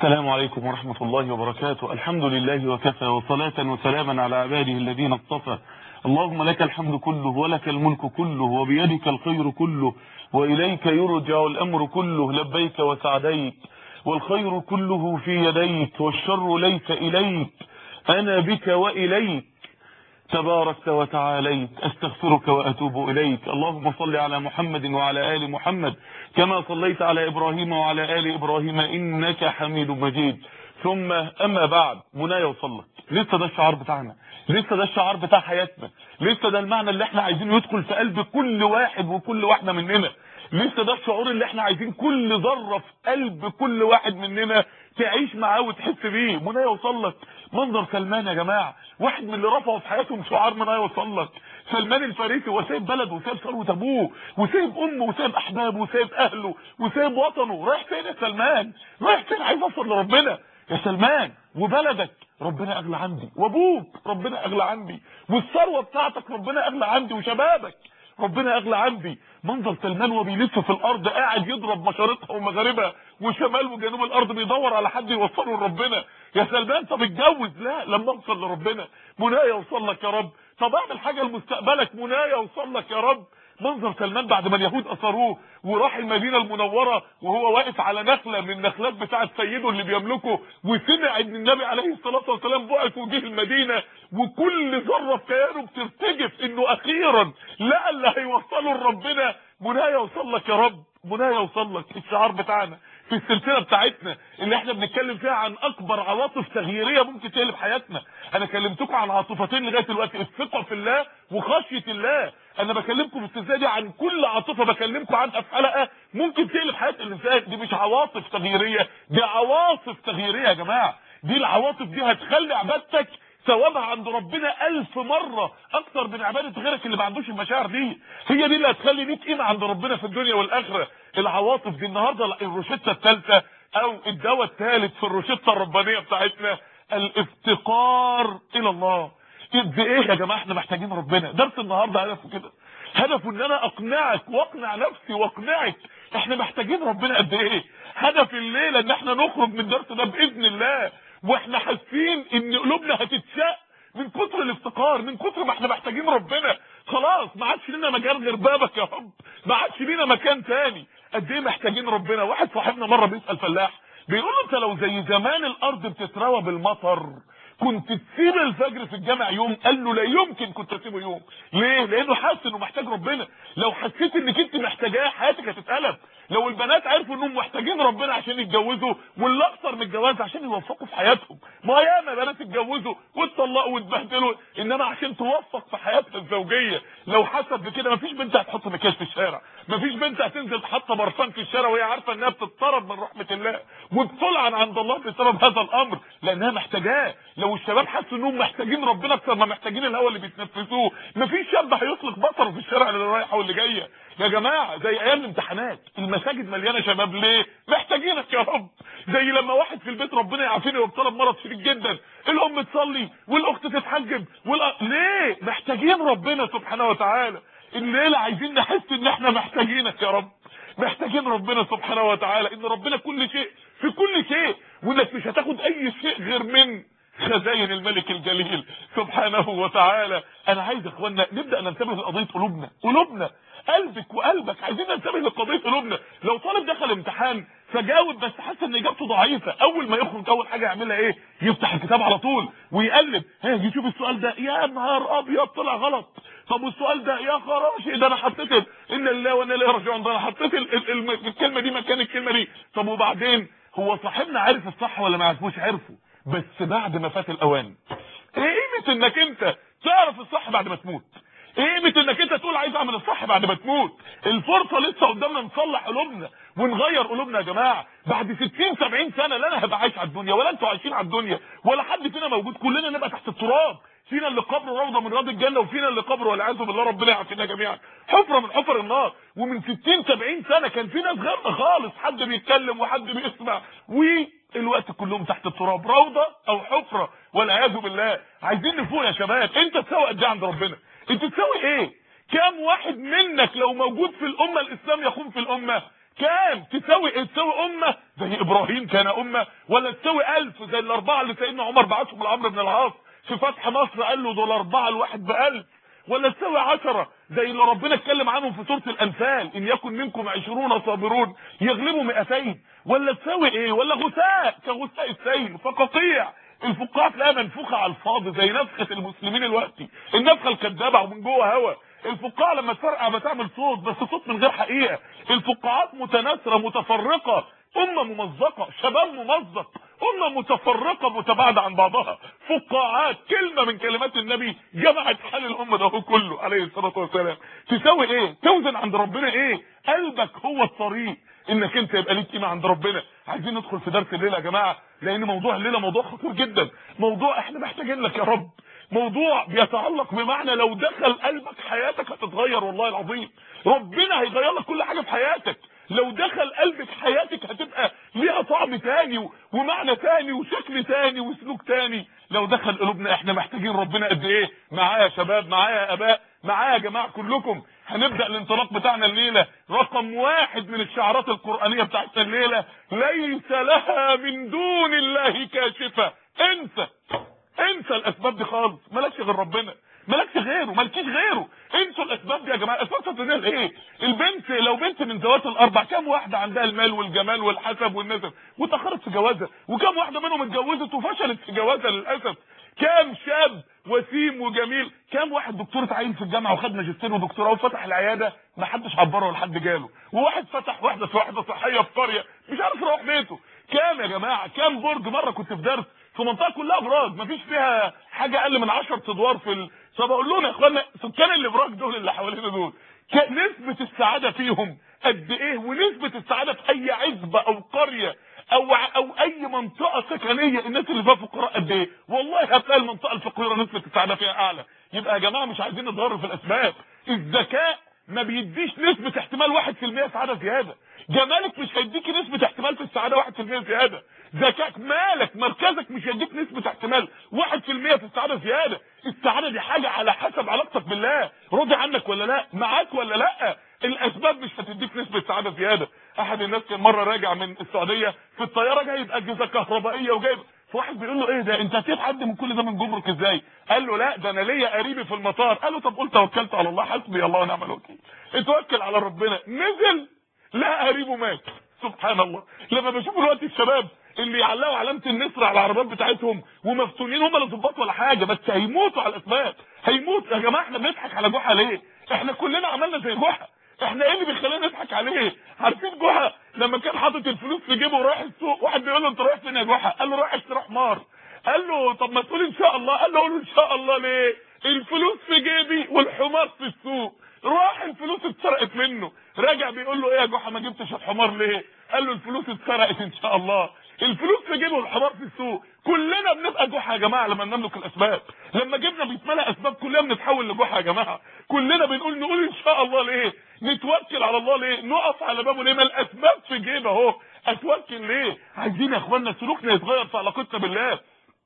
السلام عليكم ورحمة الله وبركاته الحمد لله وكفى وصلاة وسلاما على عباده الذين اصطفى اللهم لك الحمد كله ولك الملك كله وبيدك الخير كله وإليك يرجع الأمر كله لبيك وسعديك والخير كله في يديك والشر ليس إليك أنا بك وإليك تباركت وتعاليت استغفرك واتوب اليك اللهم صل على محمد وعلى ال محمد كما صليت على ابراهيم وعلى ال ابراهيم انك حميد مجيد ثم اما بعد منايا وصلت لسه ده الشعار بتاعنا لسه ده الشعار بتاع حياتنا لسه ده المعنى اللي احنا عايزينه يدخل في قلب كل واحد وكل واحده مننا لسه ده الشعور اللي احنا عايزين كل ذره في قلب كل واحد مننا تعيش معاه وتحس بيه منايا وصلت منظر سلمان يا جماعه واحد من اللي رفعوا في حياتهم شعار منايا وصلت سلمان الفارسي وسايب بلده وسايب ثروه ابوه وسايب امه وسايب احبابه وسايب اهله وسايب وطنه رايح فين يا سلمان رايح فين عايز اوصل لربنا يا سلمان وبلدك ربنا اغلى عندي وابوك ربنا اغلى عندي والثروه بتاعتك ربنا اغلى عندي وشبابك ربنا اغلى عندي منظر سلمان وهو بيلف في الارض قاعد يضرب مشارقها ومغاربها وشمال وجنوب الارض بيدور على حد يوصله لربنا يا سلمان طب اتجوز لا لما اوصل لربنا منايا اوصل لك يا رب طب اعمل حاجه لمستقبلك منايا اوصل لك يا رب منظر سلمان بعد ما اليهود اثروه وراح المدينه المنوره وهو واقف على نخله من النخلات بتاعه سيده اللي بيملكه وسمع ان النبي عليه الصلاه والسلام بعث وجه المدينه وكل ذره في كيانه بترتجف انه اخيرا لقى اللي هيوصله لربنا منايا اوصل لك يا رب منايا اوصل لك الشعار بتاعنا في السلسله بتاعتنا اللي احنا بنتكلم فيها عن اكبر عواطف تغييريه ممكن تقلب حياتنا انا كلمتكم عن عاطفتين لغايه دلوقتي الثقه في الله وخشيه الله انا بكلمكم في السلسله دي عن كل عاطفه بكلمكم عنها في حلقه ممكن تقلب حياه الانسان دي مش عواطف تغييريه دي عواطف تغييريه يا جماعه دي العواطف دي هتخلي عبادتك ثوابها عند ربنا ألف مرة أكتر من عبادة غيرك اللي ما عندوش المشاعر دي هي دي اللي هتخلي ليك قيمة عند ربنا في الدنيا والآخرة العواطف دي النهاردة الروشتة الثالثة أو الدواء الثالث في الروشتة الربانية بتاعتنا الافتقار إلى الله قد إيه يا جماعة احنا محتاجين ربنا درس النهاردة هدفه كده هدفه ان انا اقنعك واقنع نفسي واقنعك احنا محتاجين ربنا قد ايه هدف الليله ان احنا نخرج من الدرس ده باذن الله واحنا حاسين ان قلوبنا هتتشق من كتر الافتقار من كتر ما احنا محتاجين ربنا خلاص ما عادش لنا مكان غير بابك يا رب ما عادش لينا مكان تاني قد ايه محتاجين ربنا واحد صاحبنا مره بيسال فلاح بيقول له انت لو زي زمان الارض بتتروى بالمطر كنت تسيب الفجر في الجامع يوم قال له لا يمكن كنت اسيبه يوم ليه لانه حاسس انه محتاج ربنا لو حسيت انك انت محتاجاه حياتك هتتقلب لو البنات عرفوا انهم محتاجين ربنا عشان يتجوزوا واللي اكثر من الجواز عشان يوفقوا في حياتهم ما ياما بنات اتجوزوا واتطلقوا واتبهدلوا انما عشان توفق في حياتها الزوجيه لو حست بكده مفيش بنت هتحط مكياج في الشارع مفيش بنت هتنزل تحط برفان في الشارع وهي عارفه انها بتضطرب من رحمه الله وبتلعن عند الله بسبب هذا الامر لانها محتاجاه لو الشباب حسوا انهم محتاجين ربنا اكثر ما محتاجين الهواء اللي بيتنفسوه مفيش شاب هيطلق بصره في الشارع اللي رايحه واللي جايه يا جماعه زي ايام الامتحانات المساجد مليانه شباب ليه محتاجينك يا رب زي لما واحد في البيت ربنا يعافيني وابتلى بمرض شديد جدا الام تصلي والاخت تتحجب والأ... ليه محتاجين ربنا سبحانه وتعالى الليله عايزين نحس ان احنا محتاجينك يا رب محتاجين ربنا سبحانه وتعالى ان ربنا كل شيء في كل شيء وانك مش هتاخد اي شيء غير من خزاين الملك الجليل سبحانه وتعالى انا عايز اخوانا نبدا ننتبه لقضيه قلوبنا قلوبنا قلبك وقلبك عايزين ننتبه لقضيه قلوبنا لو طالب دخل امتحان فجاوب بس حاسس ان اجابته ضعيفه اول ما يخرج اول حاجه يعملها ايه يفتح الكتاب على طول ويقلب ها يشوف السؤال ده يا نهار ابيض طلع غلط طب والسؤال ده يا خراشي ده انا حطيت ان الله وانا لا راجعون ده انا حطيت الكلمه دي مكان الكلمه دي طب وبعدين هو صاحبنا عارف الصح ولا ما عرفوش عرفه بس بعد ما فات الاوان ايه قيمه انك انت تعرف الصح بعد ما تموت ايه قيمه انك انت تقول عايز اعمل الصح بعد ما تموت الفرصه لسه قدامنا نصلح قلوبنا ونغير قلوبنا يا جماعه بعد 60 70 سنه لا انا هبقى عايش على الدنيا ولا انتوا عايشين على الدنيا ولا حد فينا موجود كلنا نبقى تحت التراب فينا اللي قبره روضه من رياض الجنه وفينا اللي قبره والعياذ بالله ربنا يعافينا جميعا حفره من حفر النار ومن 60 70 سنه كان في ناس غيرنا خالص حد بيتكلم وحد بيسمع والوقت كلهم تحت التراب روضه او حفره والعياذ بالله عايزين نفوق يا شباب انت تساوي قد ايه عند ربنا انت تساوي ايه كام واحد منك لو موجود في الامه الاسلام يقوم في الامه كام تساوي ايه تساوي امه زي ابراهيم كان امه ولا تساوي الف زي الاربعه اللي سيدنا عمر بعتهم لعمرو بن العاص في فتح مصر قال له دول اربعه الواحد بألف ولا تساوي عشرة زي اللي ربنا اتكلم عنهم في سورة الأنفال إن يكن منكم عشرون صابرون يغلبوا مئتين ولا تساوي إيه ولا غثاء كغثاء السيل فقطيع الفقاعة تلاقيها منفوخة على الفاضي زي نفخة المسلمين الوقتي النفخة الكدابة ومن جوه هوا الفقاعة لما تفرقع بتعمل صوت بس صوت من غير حقيقة الفقاعات متناثرة متفرقة أمة ممزقة شباب ممزق أمة متفرقة متباعدة عن بعضها فقاعات كلمة من كلمات النبي جمعت حال الأمة ده كله عليه الصلاة والسلام تساوي إيه توزن عند ربنا إيه قلبك هو الطريق انك انت يبقى ليك قيمه عند ربنا عايزين ندخل في درس الليله يا جماعه لان موضوع الليله موضوع خطير جدا موضوع احنا محتاجين لك يا رب موضوع بيتعلق بمعنى لو دخل قلبك حياتك هتتغير والله العظيم ربنا هيغير لك كل حاجه في حياتك لو دخل قلبك حياتك هتبقى ليها طعم تاني ومعنى تاني وشكل تاني وسلوك تاني لو دخل قلوبنا احنا محتاجين ربنا قد ايه معايا يا شباب معايا يا اباء معايا يا جماعه كلكم هنبدا الانطلاق بتاعنا الليله رقم واحد من الشعارات القرانيه بتاعت الليله ليس لها من دون الله كاشفه انسى انسى الاسباب دي خالص مالكش غير ربنا مالكش غيره مالكيش غيره انسوا الاسباب دي يا جماعه اسباب الدنيا ايه البنت لو بنت من ذوات الاربع كام واحده عندها المال والجمال والحسب والنسب وتاخرت في جوازها وكام واحده منهم اتجوزت وفشلت في جوازها للاسف كام شاب وسيم وجميل كام واحد دكتور اتعين في الجامعه وخد ماجستير ودكتوراه وفتح العياده ما حدش عبره ولا حد جاله وواحد فتح وحده في وحده صحيه في قريه مش عارف يروح بيته كام يا جماعه كام برج مره كنت في درس في منطقه كلها ابراج مفيش فيها حاجه اقل من 10 ادوار في ال... فبقول لهم يا اخوانا سكان الابراج دول اللي حوالينا دول نسبه السعاده فيهم قد ايه ونسبه السعاده في اي عزبه او قريه او او اي منطقه سكنيه الناس اللي فيها فقراء قد ايه والله هتلاقي المنطقه الفقيره نسبه السعاده فيها اعلى يبقى يا جماعه مش عايزين نتغرب في الاسباب الذكاء ما بيديش نسبة احتمال 1% سعادة زيادة جمالك مش هيديكي نسبة احتمال في السعادة 1% زيادة ذكائك مالك مركزك مش هيديك نسبة احتمال 1% في السعادة زيادة السعادة دي حاجة على حسب علاقتك بالله راضي عنك ولا لا معاك ولا لا الاسباب مش هتديك نسبة سعادة زيادة احد الناس كان مرة راجع من السعودية في الطيارة جايب اجهزة كهربائية وجايب فواحد بيقول له ايه ده انت هتجيب حد من كل ده من جمرك ازاي قال له لا ده انا ليا قريبي في المطار قال له طب قلت توكلت على الله حسبي الله ونعم الوكيل اتوكل على ربنا نزل لا قريبه مات سبحان الله لما بشوف دلوقتي الشباب اللي يعلقوا علامه النسر على العربيات بتاعتهم ومفتونين هم لا ظباط ولا حاجه بس هيموتوا على الاسباب هيموتوا يا جماعه احنا بنضحك على جحا ليه احنا كلنا عملنا زي جحا احنا ايه اللي بيخلينا نضحك عليه عارفين جحا لما كان حاطط الفلوس في جيبه ورايح السوق واحد بيقول له انت رايح فين يا جحا قال له رايح اشتري حمار قال له طب ما تقول ان شاء الله قال له قول ان شاء الله ليه الفلوس في جيبي والحمار في السوق راح الفلوس اتسرقت منه راجع بيقول له ايه يا جحا ما جبتش الحمار ليه قال له الفلوس اتسرقت ان شاء الله الفلوس في جيبه والحمار في السوق كلنا بنبقى جحا يا جماعه لما نملك الاسباب لما جبنا بيتملى اسباب كلنا بنتحول لجحا يا جماعه كلنا بنقول نقول ان شاء الله ليه نتوكل على الله ليه نقف على بابه ليه ما الاسباب في جيبه اهو اتوكل ليه عايزين يا اخوانا سلوكنا يتغير في علاقتنا بالله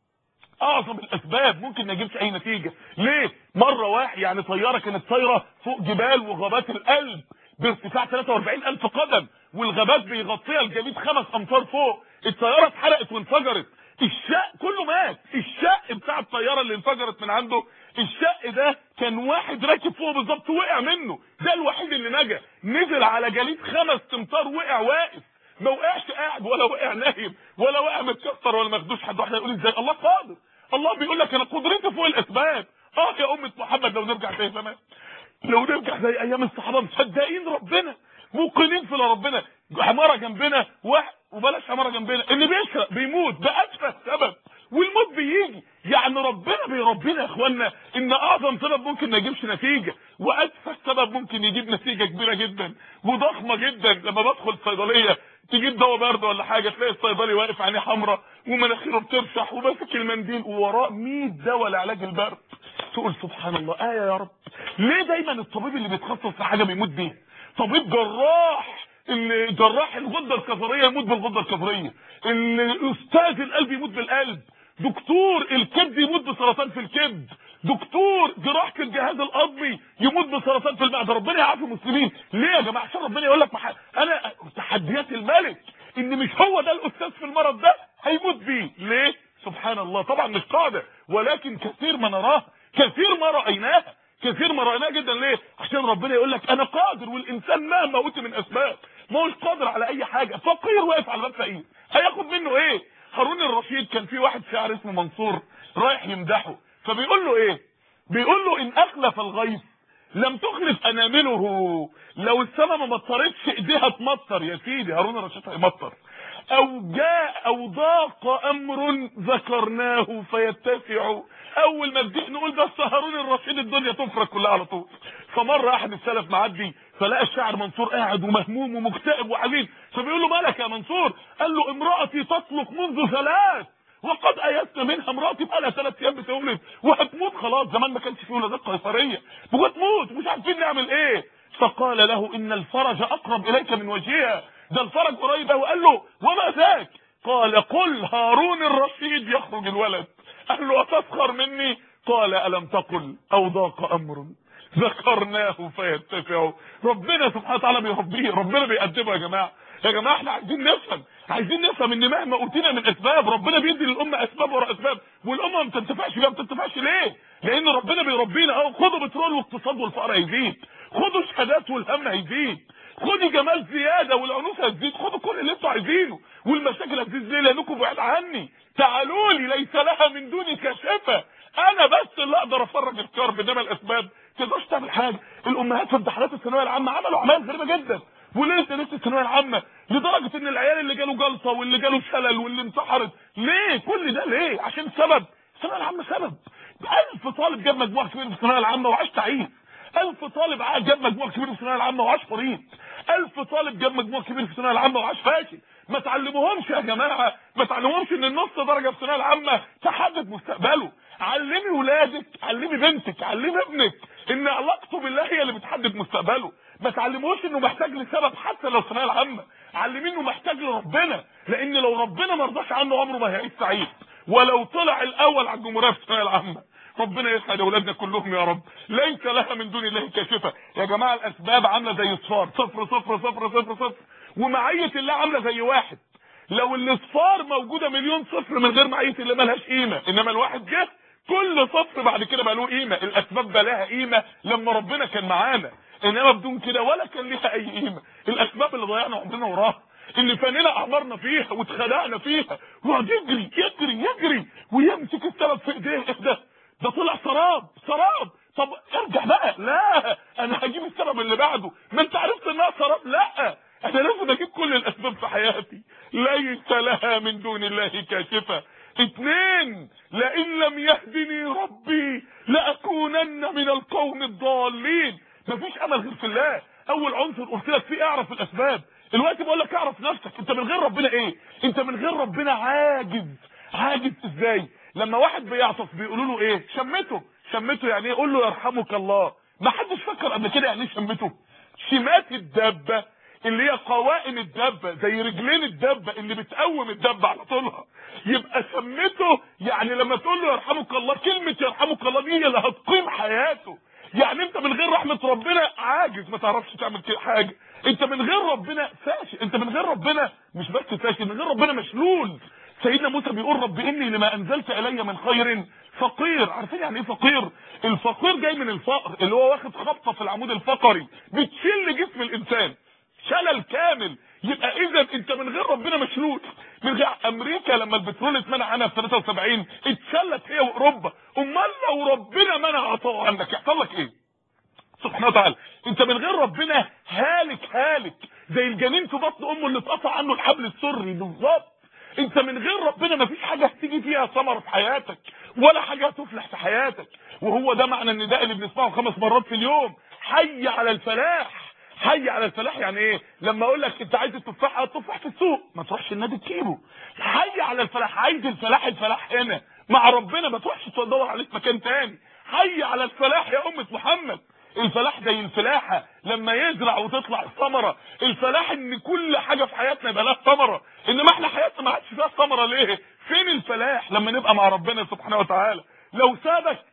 اعظم الاسباب ممكن ما يجيبش اي نتيجه ليه مره واحد يعني طياره كانت طايره فوق جبال وغابات القلب بارتفاع 43000 قدم والغابات بيغطيها الجليد خمس امتار فوق الطياره اتحرقت وانفجرت الشق كله مات الشق بتاع الطياره اللي انفجرت من عنده الشق ده كان واحد راكب فوق بالظبط وقع منه ده الوحيد اللي نجا نزل على جليد خمس امتار وقع واقف ما وقعش قاعد ولا وقع نايم ولا وقع متكسر ولا مخدوش حد واحد يقول ازاي الله قادر الله بيقول لك انا قدرتي فوق الاسباب اه يا امه محمد لو نرجع زي زمان لو نرجع زي ايام الصحابه مصدقين ربنا موقنين في ربنا حماره جنبنا واحد وبلاش حماره جنبنا اللي بيشرق بيموت بأسفل سبب والموت بيجي يعني ربنا بيربينا يا اخوانا ان اعظم سبب ممكن ما يجيبش نتيجه وادفع سبب ممكن يجيب نتيجه كبيره جدا وضخمه جدا لما بدخل صيدليه تجيب دواء برد ولا حاجه تلاقي الصيدلي واقف عينيه حمراء ومناخيره بترشح وماسك المنديل ووراه 100 دواء لعلاج البرد تقول سبحان الله ايه يا رب ليه دايما الطبيب اللي بيتخصص في حاجه بيموت بيها طبيب جراح ان جراح الغده الكظريه يموت بالغده الكظريه ان استاذ القلب يموت بالقلب دكتور الكبد يموت بسرطان في الكبد دكتور جراحه الجهاز الهضمي يموت بسرطان في المعده ربنا يعافي المسلمين ليه يا جماعه عشان ربنا يقول لك مح... انا تحديات الملك ان مش هو ده الاستاذ في المرض ده هيموت بيه ليه سبحان الله طبعا مش قاعده ولكن كثير ما نراها كثير ما رايناها كثير ما رايناها جدا ليه عشان ربنا يقول لك انا قادر والانسان مهما اوتي من اسباب ما هوش قادر على اي حاجه فقير واقف على باب فقير هياخد منه ايه هارون الرشيد كان في واحد شاعر اسمه منصور رايح يمدحه فبيقول له ايه بيقول له ان اخلف الغيث لم تخلف انامله لو السماء ما مطرتش ايديها تمطر يا سيدي هارون الرشيد هيمطر او جاء او ضاق امر ذكرناه فيتسع اول ما بدي نقول بس هارون الرشيد الدنيا تفرق كلها على طول فمره احد السلف معدي فلقى الشاعر منصور قاعد ومهموم ومكتئب وحزين فبيقول له مالك يا منصور قال له امراتي تطلق منذ ثلاث وقد ايسنا منها امراتي بقى لها ثلاث ايام بتولد وهتموت خلاص زمان ما كانش فيه ولادات قيصريه وهتموت مش عارفين نعمل ايه فقال له ان الفرج اقرب اليك من وجهها ده الفرج قريب قوي قال له وما ذاك قال قل هارون الرشيد يخرج الولد قال له اتسخر مني قال الم تقل او ضاق امر ذكرناه فيتسع ربنا سبحانه وتعالى بيربيه ربنا بيقدمه يا جماعه يا جماعه احنا عايزين نفهم عايزين نفهم ان مهما اوتينا من اسباب ربنا بيدي للامه اسباب ورا اسباب والامه ما بتنتفعش بيها ما بتنتفعش ليه لان ربنا بيربينا اهو خدوا بترول واقتصاد والفقر هيزيد خدوا شهادات والهم هيزيد خدي جمال زياده والعنوسه هتزيد خدوا كل اللي انتوا عايزينه والمشاكل هتزيد ليه لانكم بعيد عني تعالوا لي ليس لها من دوني كاشفه انا بس اللي اقدر افرج الكرب انما الاسباب تقدرش تعمل حاجه الامهات في امتحانات الثانويه العامه عملوا اعمال غريبه جدا وليه لسه الثانويه العامه لدرجه ان العيال اللي جاله جلطه واللي جاله شلل واللي انتحرت ليه كل ده ليه عشان سبب الثانويه العامه سبب ألف طالب جاب مجموع كبير في الثانويه العامه وعاش تعيس ألف طالب جاب مجموع كبير في الثانويه العامه وعاش فريق ألف طالب جاب مجموع كبير في الثانويه العامه وعاش فاشل ما تعلموهمش يا جماعه ما تعلموهمش ان النص درجه في الثانويه العامه تحدد مستقبله علمي ولادك علمي بنتك علمي ابنك ان علاقته بالله هي اللي بتحدد مستقبله ما تعلموش انه محتاج لسبب حتى لو الثانويه العامه علميه انه محتاج لربنا لان لو ربنا ما رضاش عنه عمره ما هيعيش سعيد ولو طلع الاول على الجمهوريه في الثانويه العامه ربنا يسعد اولادنا كلهم يا رب ليس لها من دون الله كاشفه يا جماعه الاسباب عامله زي الصفار صفر صفر صفر صفر صفر ومعيه الله عامله زي واحد لو الاصفار موجوده مليون صفر من غير معيه الله ملهاش قيمه انما الواحد جه كل صفر بعد كده بقى له قيمه الاسباب بقى لها قيمه لما ربنا كان معانا انما بدون كده ولا كان ليها اي قيمه الاسباب اللي ضيعنا عمرنا وراها اللي فاننا اعمارنا فيها واتخدعنا فيها وقعد يجري يجري يجري ويمسك السبب في ايديه ايه ده ده طلع سراب سراب طب ارجع بقى لا انا هجيب السبب اللي بعده ما انت عرفت انها سراب لا انا لازم اجيب كل الاسباب في حياتي ليس لها من دون الله كاشفه اثنين لئن لم يهدني ربي لاكونن من القوم الضالين مفيش امل غير في الله اول عنصر قلت لك فيه اعرف الاسباب دلوقتي بقول لك اعرف نفسك انت من غير ربنا ايه انت من غير ربنا عاجز عاجز ازاي لما واحد بيعطف بيقولوا له ايه شمته شمته يعني ايه قول له يرحمك الله ما حدش فكر قبل كده يعني ايه شمته شمات الدبه اللي هي قوائم الدبه زي رجلين الدبه اللي بتقوم الدبه على طولها يبقى شمته يعني لما تقول له يرحمك الله كلمه يرحمك الله دي هي اللي هتقيم حياته يعني انت من غير رحمه ربنا عاجز ما تعرفش تعمل كده حاجه انت من غير ربنا فاشل انت من غير ربنا مش بس فاشل من غير ربنا مشلول سيدنا موسى بيقول رب اني لما انزلت الي من خير فقير عارفين يعني ايه فقير الفقير جاي من الفقر اللي هو واخد خبطه في العمود الفقري بتشل جسم الانسان شلل كامل يبقى اذا انت من غير ربنا مشلول من غير امريكا لما البترول اتمنع عنها في 73 اتشلت هي واوروبا امال لو ربنا منع عطاء عنك يحصل لك ايه سبحانه وتعالى انت من غير ربنا هالك هالك زي الجنين في بطن امه اللي اتقطع عنه الحبل السري بالظبط انت من غير ربنا مفيش حاجه هتيجي فيها ثمره في حياتك ولا حاجه هتفلح في حياتك وهو ده معنى النداء اللي بنسمعه خمس مرات في اليوم حي على الفلاح حي على الفلاح يعني ايه لما اقول لك انت عايز التفاح التفاح في السوق ما تروحش النادي تجيبه حي على الفلاح عايز الفلاح الفلاح هنا مع ربنا ما تروحش تدور عليه في مكان تاني حي على الفلاح يا امه محمد الفلاح زي الفلاحه لما يزرع وتطلع الثمره الفلاح ان كل حاجه في حياتنا يبقى لها ثمره انما احنا حياتنا ما عادش فيها ثمره ليه فين الفلاح لما نبقى مع ربنا سبحانه وتعالى لو سابك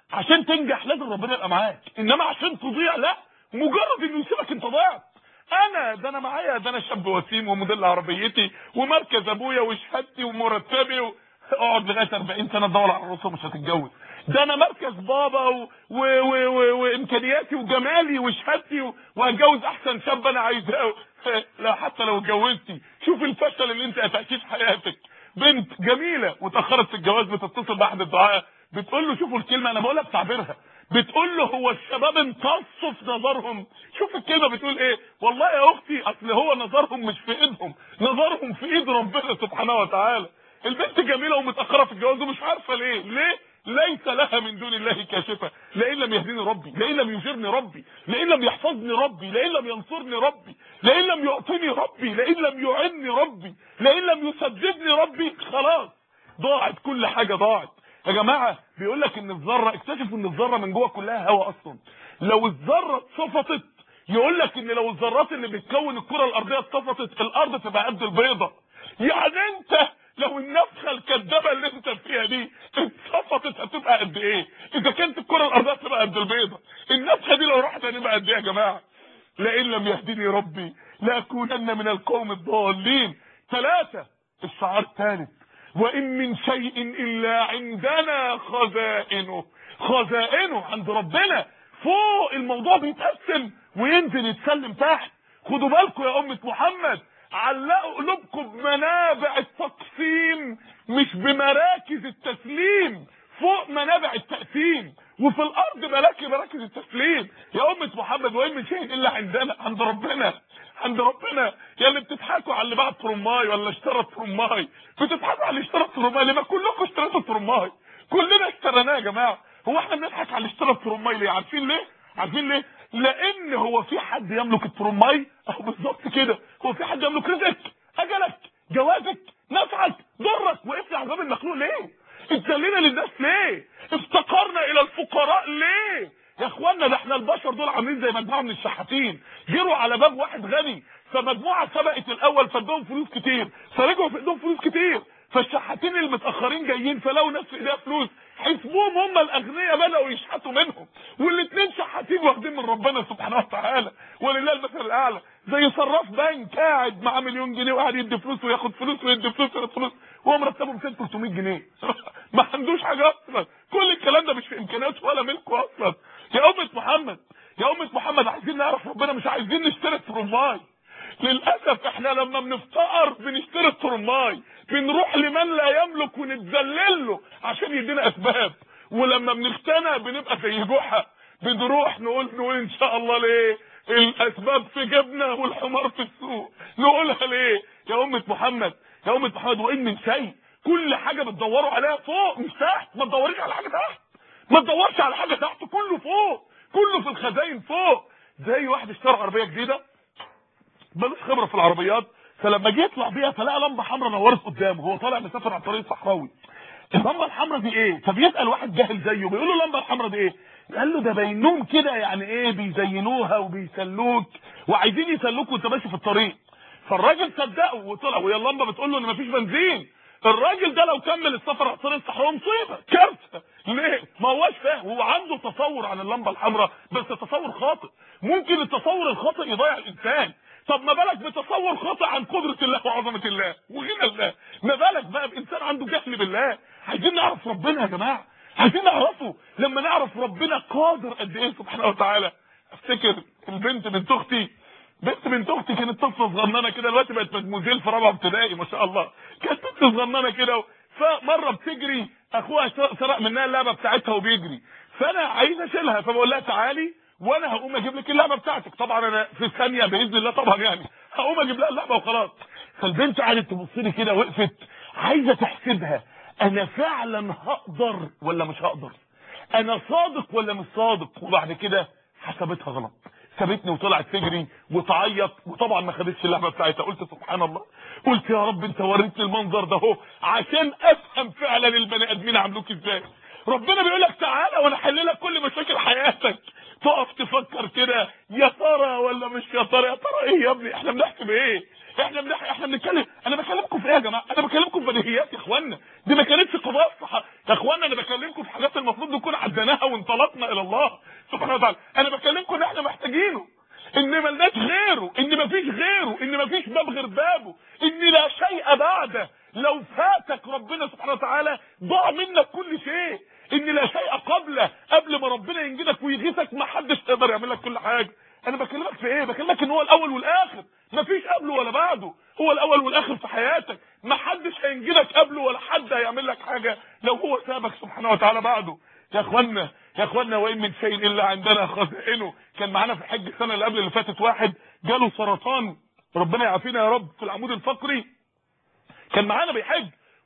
عشان تنجح لازم ربنا يبقى معاك انما عشان تضيع لا مجرد انه يسيبك انت ضيعت انا ده انا معايا ده انا شاب وسيم وموديل عربيتي ومركز ابويا وشهادتي ومرتبي و... اقعد لغايه 40 سنه تدور على العروسه ومش هتتجوز ده انا مركز بابا و... و... و... و... وامكانياتي وجمالي وشهادتي و... وهتجوز احسن شاب انا عايزاه لا حتى لو اتجوزتي شوف الفشل اللي انت هتعيشيه في حياتك بنت جميله وتاخرت في الجواز بتتصل باحد الدعاء بتقول له شوفوا الكلمه انا بقولها بتعبيرها بتقول له هو الشباب امتصوا في نظرهم شوف الكلمه بتقول ايه والله يا اختي اصل هو نظرهم مش في ايدهم نظرهم في ايد ربنا سبحانه وتعالى البنت جميله ومتاخره في الجواز ومش عارفه ليه ليه ليس لها من دون الله كاشفه لئن لم يهديني ربي لئن لم يجرني ربي لئن لم يحفظني ربي لئن لم ينصرني ربي لئن لم يعطيني ربي لئن لم يعني ربي لئن لم يسددني ربي خلاص ضاعت كل حاجه ضاعت يا جماعه بيقول لك ان الذره اكتشفوا ان الذره من جوه كلها هواء اصلا لو الذره اتصفطت يقول لك ان لو الذرات اللي بتكون الكره الارضيه اتطفطت الارض تبقى قد البيضه يعني انت لو النفخه الكدابه اللي انت فيها دي اتطفطت هتبقى قد ايه اذا كانت الكره الارضيه تبقى قد البيضه النفخه دي لو راحت هتبقى قد ايه يا جماعه لئن لم يهدني ربي لاكونن من القوم الضالين ثلاثه الشعار الثالث وان من شيء الا عندنا خزائنه خزائنه عند ربنا فوق الموضوع بيتقسم وينزل يتسلم تحت خدوا بالكم يا امه محمد علقوا قلوبكم بمنابع التقسيم مش بمراكز التسليم فوق منابع التقسيم وفي الارض ملاكي مراكز التسليم يا امه محمد وان من شيء الا عندنا عند ربنا عند ربنا يا اللي بتضحكوا على اللي باع ترماي ولا اشترى ترماي بتضحكوا على اللي اشترى ترماي لما كلكم اشتريتوا ترماي كلنا اشتريناه يا جماعه هو احنا بنضحك على اللي اشترى الترماي ليه عارفين ليه عارفين ليه لان هو في حد يملك الترماي اهو بالظبط كده هو في حد يملك رزقك اجلك جوازك نفعك ضرك وقفنا على باب المخلوق ليه اتذلينا للناس ليه افتقرنا الى الفقراء ليه يا اخوانا ده احنا البشر دول عاملين زي مجموعه من الشحاتين جروا على باب واحد غني فمجموعه سبقت الاول فادهم فلوس كتير فرجعوا في ايدهم فلوس كتير فالشحاتين المتاخرين جايين فلقوا ناس في ايديها فلوس حسبوهم هم الاغنياء بداوا يشحتوا منهم والاثنين شحاتين واخدين من ربنا سبحانه وتعالى ولله المثل الاعلى زي صراف بنك قاعد معاه مليون جنيه وقاعد يدي فلوس وياخد فلوس ويدي فلوس وياخد فلوس وهو مرتبه 200 300 جنيه ما عندوش حاجه اصلا كل الكلام ده مش في امكانياته ولا ملكه اصلا يا امه محمد يا امه محمد عايزين نعرف ربنا مش عايزين نشتري الترماي للاسف احنا لما بنفتقر بنشتري الترماي بنروح لمن لا يملك ونتذلل له عشان يدينا اسباب ولما بنقتنع بنبقى زي جحا بنروح نقول نقول ان شاء الله ليه الاسباب في جبنا والحمار في السوق نقولها ليه يا امه محمد يا امه محمد وان من شيء كل حاجه بتدوروا عليها فوق مش تحت ما تدوريش على حاجه تحت ما تدورش على حاجه تحت كله فوق كله في الخزاين فوق زي واحد اشترى عربيه جديده ملوش خبره في العربيات فلما جه يطلع بيها فلقى لمبه حمراء نورت قدامه هو طالع مسافر على الطريق الصحراوي اللمبه الحمراء دي ايه فبيسال واحد جاهل زيه بيقول له اللمبه الحمراء دي ايه قال له ده بينهم كده يعني ايه بيزينوها وبيسلوك وعايزين يسلوك وانت ماشي في الطريق فالراجل صدقه وطلع وهي اللمبه بتقول له ان مفيش بنزين الراجل ده لو كمل السفر على الطريق الصحراوي مصيبه كارثه ليه ما هوش فاهم هو عنده تصور عن اللمبه الحمراء بس تصور خاطئ ممكن التصور الخاطئ يضيع الانسان طب ما بالك بتصور خاطئ عن قدرة الله وعظمة الله وغنى الله ما بالك بقى بإنسان عنده جهل بالله عايزين نعرف ربنا يا جماعة عايزين نعرفه لما نعرف ربنا قادر قد ايه سبحانه وتعالى افتكر البنت بنت اختي بنت بنت اختي كانت طفله صغننه كده دلوقتي بقت مدموزيل في رابعه ابتدائي ما شاء الله كانت بنت صغننه كده فمره بتجري اخوها سرق منها اللعبه بتاعتها وبيجري فانا عايز اشيلها فبقول لها تعالي وانا هقوم اجيب لك اللعبه بتاعتك طبعا انا في ثانيه باذن الله طبعا يعني هقوم اجيب لها اللعبه وخلاص فالبنت قعدت تبص لي كده وقفت عايزه تحسبها انا فعلا هقدر ولا مش هقدر انا صادق ولا مش صادق وبعد كده حسبتها غلط سابتني وطلعت تجري وتعيط وطبعا ما خدتش اللعبه بتاعتها قلت سبحان الله قلت يا رب انت وريتني المنظر ده اهو عشان افهم فعلا البني ادمين عاملوك ازاي ربنا بيقول لك تعالى وانا احل لك كل مشاكل حياتك تقف تفكر كده يا ترى ولا مش يا ترى يا ترى ايه يا ابني احنا بنحسب ايه احنا بنح... احنا بنتكلم انا بكلمكم في ايه يا جماعه انا بكلمكم في بديهيات يا اخوانا دي ما كانتش قضايا الصح يا اخوانا انا بكلمكم في حاجات المفروض نكون عديناها وانطلقنا الى الله سبحانه وتعالى انا بكلمكم ان احنا محتاجينه ان ملناش غيره ان مفيش غيره ان مفيش باب غير بابه ان لا شيء بعده لو فاتك ربنا سبحانه وتعالى ضاع منك كل شيء ان لا شيء قبله قبل ما ربنا ينجدك ويغيثك ما حدش يقدر يعمل لك كل حاجه انا بكلمك في ايه بكلمك ان هو الاول والاخر مفيش قبله ولا بعده هو الاول والاخر في حياتك ما حدش هينجدك قبله ولا حد هيعمل لك حاجه لو هو سابك سبحانه وتعالى بعده يا اخوانا يا اخوانا وان من شيء الا عندنا خزائنه كان معانا في حج السنه اللي قبل اللي فاتت واحد جاله سرطان ربنا يعافينا يا رب في العمود الفقري كان معانا بيحج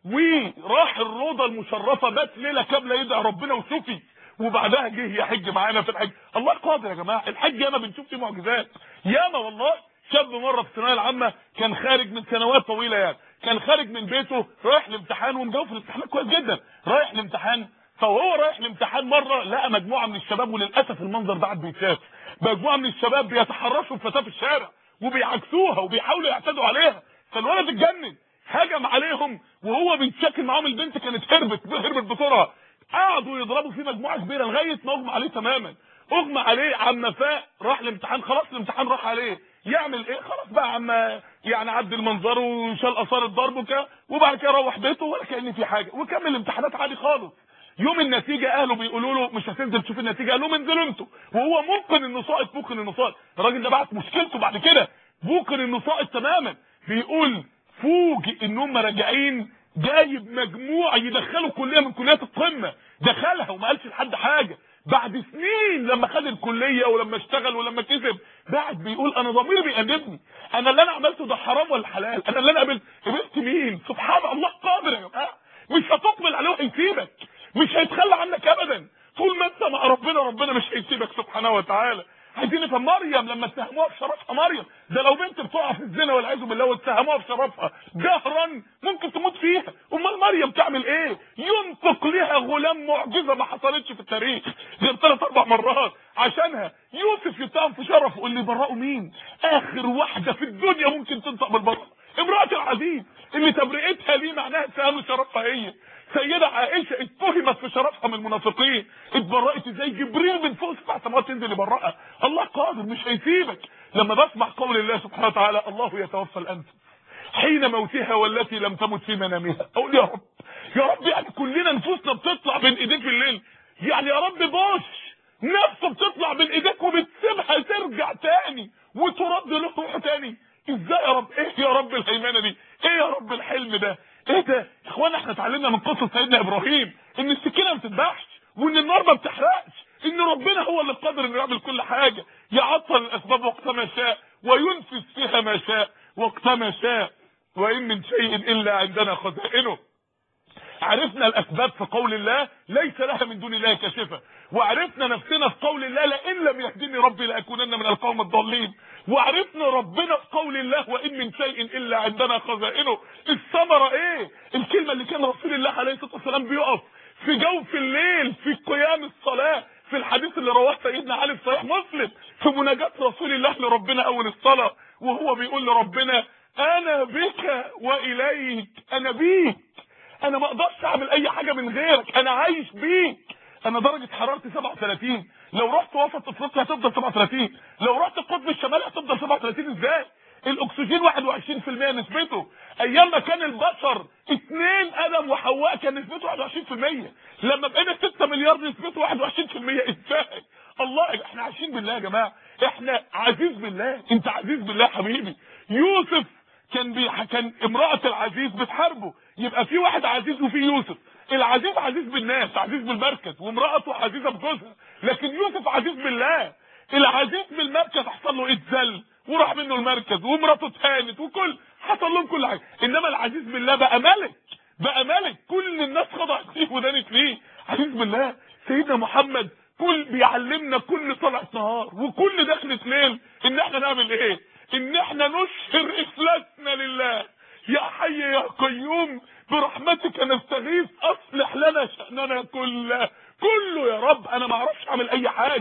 وراح الروضه المشرفه بات ليله كامله يدعي ربنا وشفي وبعدها جه يحج معانا في الحج الله قادر يا جماعه الحج ياما بنشوف فيه معجزات ياما والله شاب مره في الثانويه العامه كان خارج من سنوات طويله يعني كان خارج من بيته رايح الامتحان ومجاوب في الامتحانات كويس جدا رايح الامتحان فهو رايح الامتحان مره لقى مجموعه من الشباب وللاسف المنظر ده بيتشاف مجموعه من الشباب بيتحرشوا بفتاه في الشارع وبيعكسوها وبيحاولوا يعتدوا عليها فالولد اتجنن هجم عليهم وهو بيتشكل معاهم البنت كانت هربت هربت بسرعه قعدوا يضربوا فيه مجموعه كبيره لغايه ما اغمى عليه تماما اغمى عليه عم فاق راح الامتحان خلاص الامتحان راح عليه يعمل ايه خلاص بقى عم يعني عدل منظره وشال اثار الضرب وكده وبعد كده روح بيته ولا كان في حاجه وكمل الامتحانات عادي خالص يوم النتيجه اهله بيقولوا له مش هتنزل تشوف النتيجه قال لهم انزلوا انتوا وهو ممكن انه ساقط ممكن انه ساقط الراجل ده بعت مشكلته بعد كده ممكن انه ساقط تماما بيقول فوجئ ان هم راجعين جايب مجموع يدخله كليه من كليات القمه دخلها وما قالش لحد حاجه بعد سنين لما خد الكليه ولما اشتغل ولما كسب بعد بيقول انا ضميري بيأنبني انا اللي انا عملته ده حرام ولا حلال انا اللي انا قابلت قابلت مين سبحان الله قادر يا جماعه مش هتقبل عليه وهيسيبك مش هيتخلى عنك ابدا طول ما انت مع ربنا ربنا مش هيسيبك سبحانه وتعالى عايزين نفهم مريم لما اتهموها بشرفها مريم ده لو بنت بتقع في الزنا والعياذ بالله واتهموها بشرفها جهرا ممكن تموت فيها امال مريم تعمل ايه ينطق لها غلام معجزه ما حصلتش في التاريخ غير ثلاث اربع مرات عشانها يوسف يتهم في شرفه واللي يبرئه مين اخر واحده في الدنيا ممكن تنطق بالبطل امراه العزيز اللي تبرئتها ليه معناها اتهام شرفها هي سيدة عائشة اتهمت في شرفها من المنافقين اتبرأت ازاي جبريل من فوق سبع سماوات ينزل يبرأها الله قادر مش هيسيبك لما بسمع قول الله سبحانه وتعالى الله يتوفى الانفس حين موتها والتي لم تمت في منامها اقول يا رب يا رب يعني كلنا نفوسنا بتطلع بين ايديك في الليل يعني يا رب بوش نفسه بتطلع بين ايديك وبتسيبها ترجع تاني وترد له روح تاني ازاي يا رب ايه يا رب الهيمنه دي ايه يا رب الحلم ده ايه ده يا اخوانا احنا اتعلمنا من قصه سيدنا ابراهيم ان السكينه ما بتذبحش وان النار ما بتحرقش ان ربنا هو اللي قادر انه يعمل كل حاجه يعطل الاسباب وقت ما شاء وينفذ فيها ما شاء وقت ما شاء وان من شيء الا عندنا خزائنه عرفنا الاسباب في قول الله ليس لها من دون الله كاشفه وعرفنا نفسنا في قول الله لئن لم يهدني ربي لاكونن من القوم الضالين وعرفنا ربنا في قول الله وان من شيء الا عندنا خزائنه الثمره ايه الكلمه اللي كان رسول الله عليه الصلاه والسلام بيقف في جوف الليل في قيام الصلاه في الحديث اللي رواه سيدنا علي في صحيح مسلم في مناجاه رسول الله لربنا اول الصلاه وهو بيقول لربنا انا بك واليك انا بيك انا ما اقدرش اعمل اي حاجه من غيرك انا عايش بيك انا درجه حرارتي 37 لو رحت وسط افريقيا هتفضل 37 لو رحت القطب الشمالي هتفضل 37 ازاي الاكسجين 21% نسبته ايام ما كان البشر اثنين ادم وحواء كان نسبته 21% لما بقينا 6 مليار نسبته 21% ازاي الله احنا عايشين بالله يا جماعه احنا عزيز بالله انت عزيز بالله حبيبي يوسف كان بي... كان امراه العزيز بتحاربه يبقى في واحد عزيز وفي يوسف العزيز عزيز بالناس عزيز بالمركز وامراته عزيزه بجوزها لكن يوسف عزيز بالله العزيز بالمركز حصل له اتذل وراح منه المركز ومراته اتهانت وكل حصل لهم كل حاجه انما العزيز بالله بقى ملك بقى ملك كل الناس خضعت فيه ودانت فيه عزيز بالله سيدنا محمد كل بيعلمنا كل طلعه نهار وكل دخلة ليل ان احنا نعمل ايه ان احنا نشهر افلاسنا لله يا حي يا قيوم برحمتك نستغيث اصلح لنا شأننا كله كله يا رب انا ما اعرفش اعمل اي حاجه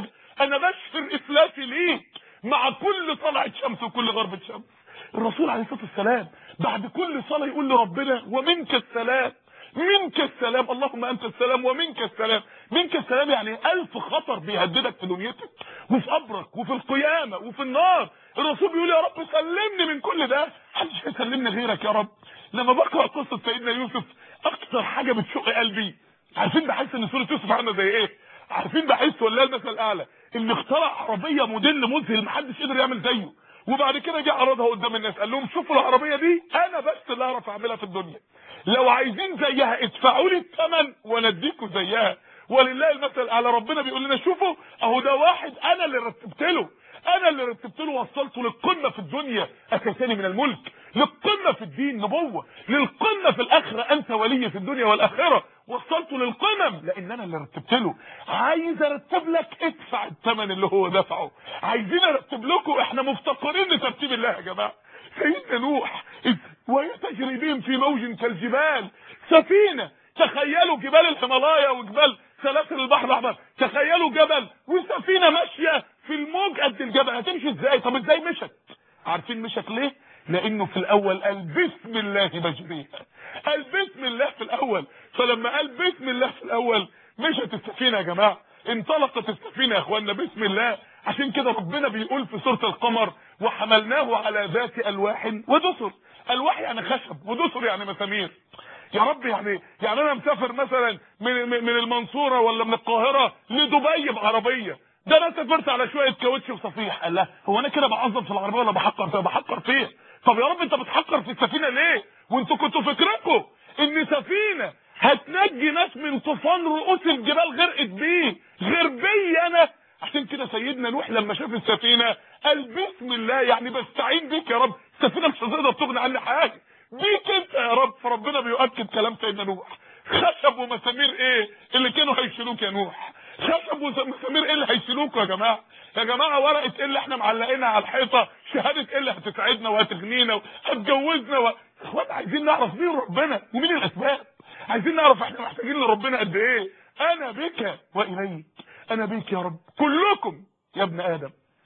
انا بشفر افلاسي ليك مع كل طلعة شمس وكل غربة شمس الرسول عليه الصلاة والسلام بعد كل صلاة يقول لربنا ومنك السلام منك السلام اللهم انت السلام ومنك السلام منك السلام يعني الف خطر بيهددك في دنيتك وفي قبرك وفي القيامة وفي النار الرسول بيقول يا رب سلمني من كل ده محدش هيسلمني غيرك يا رب لما بقرا قصه سيدنا يوسف اكتر حاجه بتشق قلبي عارفين بحس ان سوره يوسف عامله زي ايه عارفين بحس ولا المثل الاعلى اللي اخترع عربيه موديل مذهل محدش قدر يعمل زيه وبعد كده جه عرضها قدام الناس قال لهم شوفوا العربيه دي انا بس اللي اعرف اعملها في الدنيا لو عايزين زيها ادفعوا لي الثمن وانا اديكم زيها ولله المثل الاعلى ربنا بيقول لنا شوفوا اهو ده واحد انا اللي رتبت له انا اللي رتبت له وصلته للقمه في الدنيا اتيتني من الملك للقمه في الدين نبوه للقمه في الاخره انت ولي في الدنيا والاخره وصلته للقمم لان انا اللي رتبت له عايز ارتب لك ادفع الثمن اللي هو دفعه عايزين ارتب لكم احنا مفتقرين لترتيب الله يا جماعه سيدنا نوح وهي تجري بهم في موج كالجبال سفينه تخيلوا جبال الهيمالايا وجبال سلاسل البحر الاحمر تخيلوا جبل وسفينه ماشيه في الموج قد الجبل هتمشي ازاي طب ازاي مشت عارفين مشت ليه لانه في الاول قال بسم الله مجريها قال بسم الله في الاول فلما قال بسم الله في الاول مشت السفينه يا جماعه انطلقت السفينه يا اخوانا بسم الله عشان كده ربنا بيقول في سوره القمر وحملناه على ذات الواح ودسر الواح يعني خشب ودسر يعني مسامير يا رب يعني يعني انا مسافر مثلا من من المنصوره ولا من القاهره لدبي بعربيه ده انا سافرت على شويه كاوتش وصفيح قال لا هو انا كده بعظم في العربيه ولا بحقر فيها بحقر فيها طب يا رب انت بتحقر في السفينه ليه وانتوا كنتوا فاكرينكم ان سفينه هتنجي ناس من طوفان رؤوس الجبال غرقت بيه غير بي انا عشان كده سيدنا نوح لما شاف السفينه قال بسم الله يعني بستعين بيك يا رب السفينه مش هتقدر تغني عني حاجه بيك انت يا رب فربنا بيؤكد كلام سيدنا نوح خشب ومسامير ايه اللي كانوا هيشيلوك يا نوح خشب ومسامير ايه اللي هيشيلوك يا جماعه يا جماعه ورقه ايه اللي احنا معلقينها على الحيطه شهاده ايه اللي هتسعدنا وهتغنينا وهتجوزنا و... اخوان عايزين نعرف مين ربنا ومين الاسباب عايزين نعرف احنا محتاجين لربنا قد ايه انا بك واليك انا بك يا رب كلكم يا ابن ادم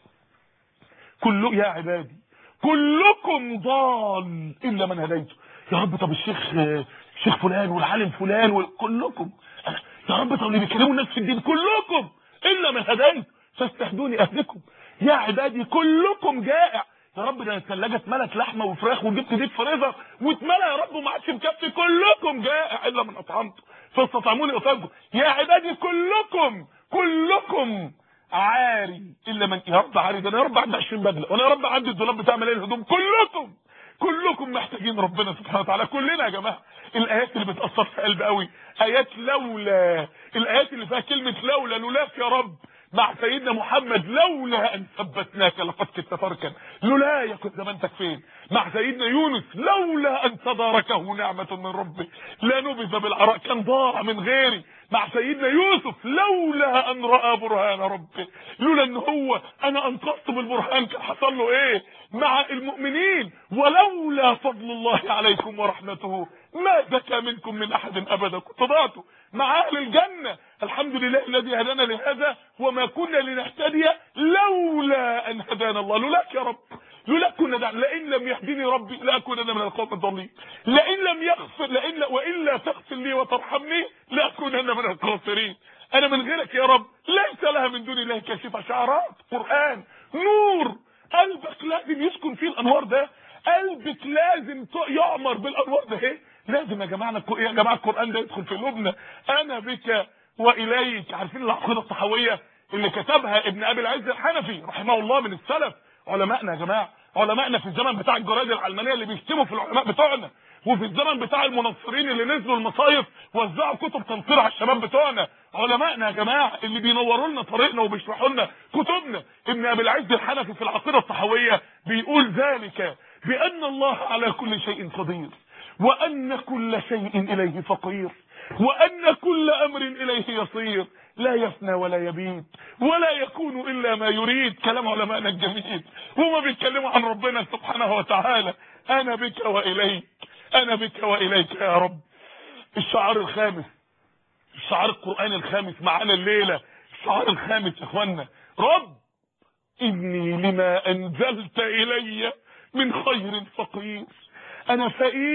كل يا عبادي كلكم ضال الا من هديته يا رب طب الشيخ الشيخ فلان والعالم فلان وكلكم يا رب طب اللي بيكلموا الناس في الدين كلكم الا من هديته فاستهدوني اهلكم يا عبادي كلكم جائع يا رب ده الثلاجه اتملت لحمه وفراخ وجبت ديب فريزر واتملى يا رب وما عادش مكفي كلكم جائع الا من اطعمته فاستطعموني اطعمكم يا عبادي كلكم كلكم عاري الا من يا رب عاري ده انا يا رب عندي 20 بدله وانا يا رب عندي الدولاب بتاع ملايين الهدوم كلكم كلكم محتاجين ربنا سبحانه وتعالى كلنا يا جماعه الايات اللي بتاثر في قلبي قوي ايات لولا الايات اللي فيها كلمه لولا لولاك يا رب مع سيدنا محمد لولا ان ثبتناك لقد كنت تركا لولا يا كنت زمانتك فين مع سيدنا يونس لولا ان تداركه نعمه من ربه لنبذ بالعراء كان ضاع من غيري مع سيدنا يوسف لولا ان راى برهان ربه لولا ان هو انا انقذت بالبرهان كان حصل له ايه مع المؤمنين ولولا فضل الله عليكم ورحمته ما بكى منكم من احد ابدا كنت ضعتوا مع اهل الجنه الحمد لله الذي هدانا لهذا وما كنا لنهتدي لولا ان هدانا الله لولاك يا رب لولا كنا دعنا لئن لم يهديني ربي لاكونن من القوم الضالين لئن لم يغفر لئن والا تغفر لي وترحمني لاكونن من الخاسرين انا من غيرك يا رب ليس لها من دون الله كاشفه شعرات قران نور قلبك لازم يسكن فيه الانوار ده قلبك لازم يعمر بالانوار ده ايه لازم يا جماعه يا جماعه القران ده يدخل في قلوبنا انا بك واليك عارفين العقيده الصحويه اللي كتبها ابن ابي العز الحنفي رحمه الله من السلف علمائنا يا جماعه علمائنا في الزمن بتاع الجرايد العلمانيه اللي بيشتموا في العلماء بتوعنا وفي الزمن بتاع المنصرين اللي نزلوا المصايف وزعوا كتب تنصير على الشباب بتوعنا علمائنا يا جماعه اللي بينوروا لنا طريقنا وبيشرحوا لنا كتبنا ابن ابي العز الحنفي في العقيده الصحويه بيقول ذلك بان الله على كل شيء قدير وان كل شيء اليه فقير وان كل امر اليه يصير لا يفنى ولا يبيد ولا يكون الا ما يريد كلام علمائنا الجميل هما بيتكلموا عن ربنا سبحانه وتعالى انا بك واليك انا بك واليك يا رب الشعار الخامس الشعار القراني الخامس معانا الليله الشعار الخامس يا اخوانا رب إني لما أنزلت إلي من خير فقير أنا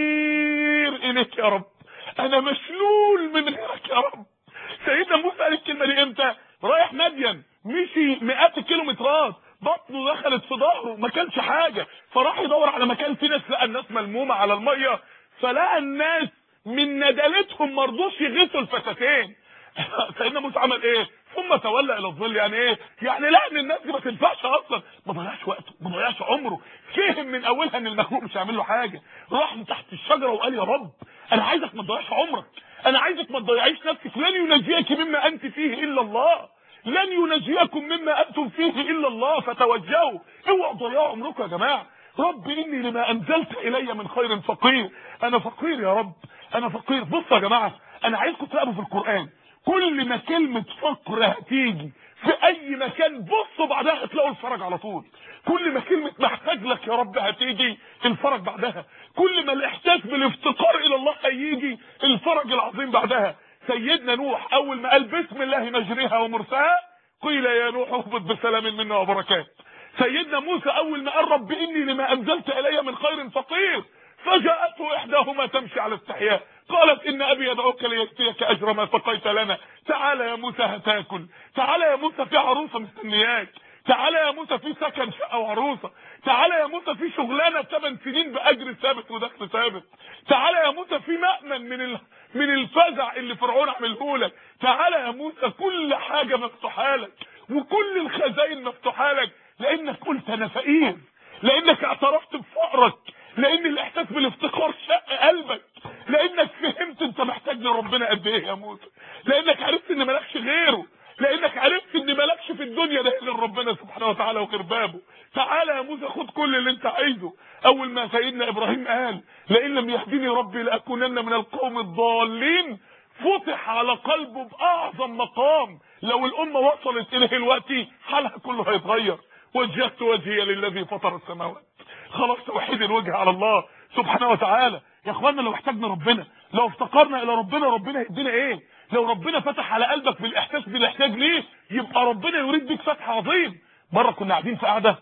فقير إليك يا رب أنا مشلول من غيرك يا رب سيدنا موسى قال الكلمة دي إمتى رايح مدين مشي مئات الكيلومترات بطنه دخلت في ظهره ما كانش حاجة فراح يدور على مكان فيه ناس لقى الناس ملمومة على المية فلقى الناس من ندالتهم مرضوش يغيثوا الفتاتين سيدنا موسى عمل ايه ثم تولى الى الظل يعني ايه يعني لا ان الناس دي ما تنفعش اصلا ما ضيعش وقته ما ضيعش عمره فهم من اولها ان المخلوق مش هيعمل له حاجه راح من تحت الشجره وقال يا رب انا عايزك ما تضيعش عمرك انا عايزك ما تضيعيش نفسك لن ينجيك مما انت فيه الا الله لن ينجيكم مما انتم فيه الا الله فتوجهوا اوعوا تضيعوا عمركم يا جماعه رب اني لما انزلت الي من خير فقير انا فقير يا رب انا فقير بصوا يا جماعه انا عايزكم تقروا في القران كل ما كلمة فقر هتيجي في اي مكان بصوا بعدها هتلاقوا الفرج على طول كل ما كلمة محتاج لك يا رب هتيجي الفرج بعدها كل ما الاحساس بالافتقار الى الله هيجي الفرج العظيم بعدها سيدنا نوح اول ما قال بسم الله مجريها ومرساها قيل يا نوح اهبط بسلام منا وبركات سيدنا موسى اول ما قال رب اني لما انزلت الي من خير فقير فجاءته احداهما تمشي على استحياء قالت ان ابي يدعوك ليجزيك اجر ما سقيت لنا تعال يا موسى هتاكل تعال يا موسى في عروسه مستنياك تعال يا موسى في سكن شقه وعروسه تعال يا موسى في شغلانه 8 سنين باجر ثابت ودخل ثابت تعال يا موسى في مأمن من ال... من الفزع اللي فرعون عمله لك تعال يا موسى كل حاجه مفتوحه لك وكل الخزائن مفتوحه لك لانك قلت انا فقير لانك اعترفت بفقرك لان الاحساس بالافتقار شق قلبك لانك فهمت انت محتاج لربنا قد ايه يا موسى لانك عرفت ان مالكش غيره لانك عرفت ان مالكش في الدنيا ده غير ربنا سبحانه وتعالى وغير بابه تعالى يا موسى خد كل اللي انت عايزه اول ما سيدنا ابراهيم قال لئن لم يهديني ربي لاكونن من القوم الضالين فتح على قلبه باعظم مقام لو الامه وصلت اليه الوقت حالها كله هيتغير وجهت وجهي للذي فطر السماوات خلاص توحيد الوجه على الله سبحانه وتعالى يا اخوانا لو احتاجنا ربنا لو افتقرنا الى ربنا ربنا يدينا ايه لو ربنا فتح على قلبك بالاحساس بالاحتياج ليه يبقى ربنا يريد بيك فتح عظيم مره كنا قاعدين في قعده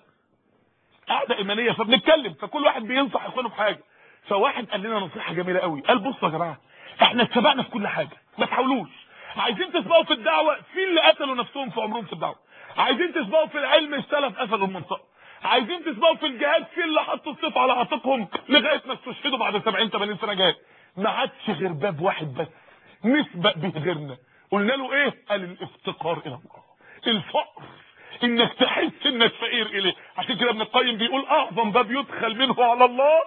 قعده ايمانيه فبنتكلم فكل واحد بينصح اخوانه بحاجه فواحد قال لنا نصيحه جميله قوي قال بصوا يا جماعه احنا اتسبقنا في كل حاجه ما تحاولوش عايزين تسبقوا في الدعوه في اللي قتلوا نفسهم في عمرهم في الدعوه عايزين تسبقوا في العلم السلف قفلوا المنطقه عايزين تسبقوا في الجهاد في اللي حطوا السيف على عاتقهم لغايه ما استشهدوا بعد 70 80 سنه جهاد ما عادش غير باب واحد بس نسبق به غيرنا قلنا له ايه قال الافتقار الى الله الفقر انك تحس انك فقير اليه عشان كده ابن القيم بيقول اعظم باب يدخل منه على الله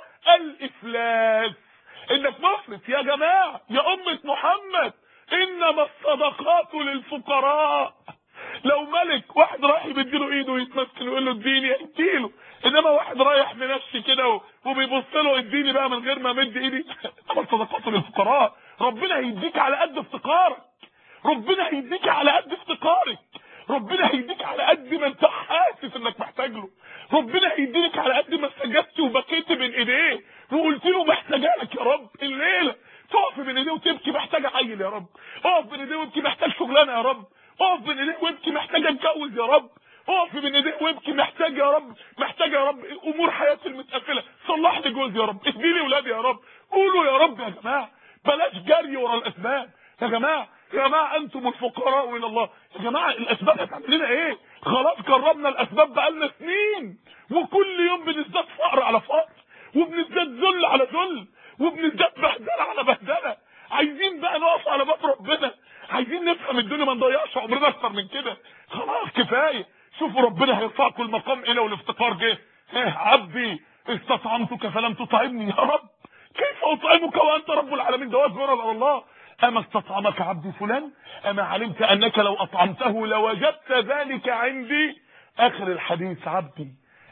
الافلاس انك مفلس يا جماعه يا امه محمد انما الصدقات للفقراء لو ملك واحد رايح يديله ايده ويتمسكن ويقول له اديني اديله انما واحد رايح منشي كده وبيبص له اديني بقى من غير ما امد ايدي انما الصدقات للفقراء ربنا هيديك على قد افتقارك ربنا هيديك على قد افتقارك ربنا هيديك على قد ما انت حاسس انك محتاج له ربنا هيديك على قد ما سجدت وبكيت بين ايديه وقلت له محتاجالك يا رب الليله تقف بين ايديه وتبكي محتاج عيل يا رب اقف بين ايديه وابكي محتاج شغلانه يا رب اقف بين ايديه وابكي محتاج اتجوز يا رب اقف بين ايديه وابكي محتاج يا رب محتاج يا رب امور حياتي المتقفله صلح لي جوزي يا رب اهدي لي ولادي يا رب قولوا يا رب يا جماعه بلاش جري ورا الاسباب يا جماعه يا جماعه انتم الفقراء الى الله يا جماعه الاسباب هتعمل لنا ايه خلاص جربنا الاسباب بقالنا سنين وكل يوم بنزداد فقر على فقر وبنزداد ذل على ذل وبنزداد بهدله على بهدله عايزين بقى نقف على باب ربنا عايزين نفهم الدنيا ما نضيعش عمرنا اكتر من كده خلاص كفايه شوفوا ربنا هيرفعكم المقام الى والافتقار جه ايه عبدي استطعمتك فلم تطعمني يا رب كيف اطعمك وانت رب العالمين ده واجب على الله اما استطعمك عبدي فلان اما علمت انك لو اطعمته لوجدت ذلك عندي اخر الحديث عبدي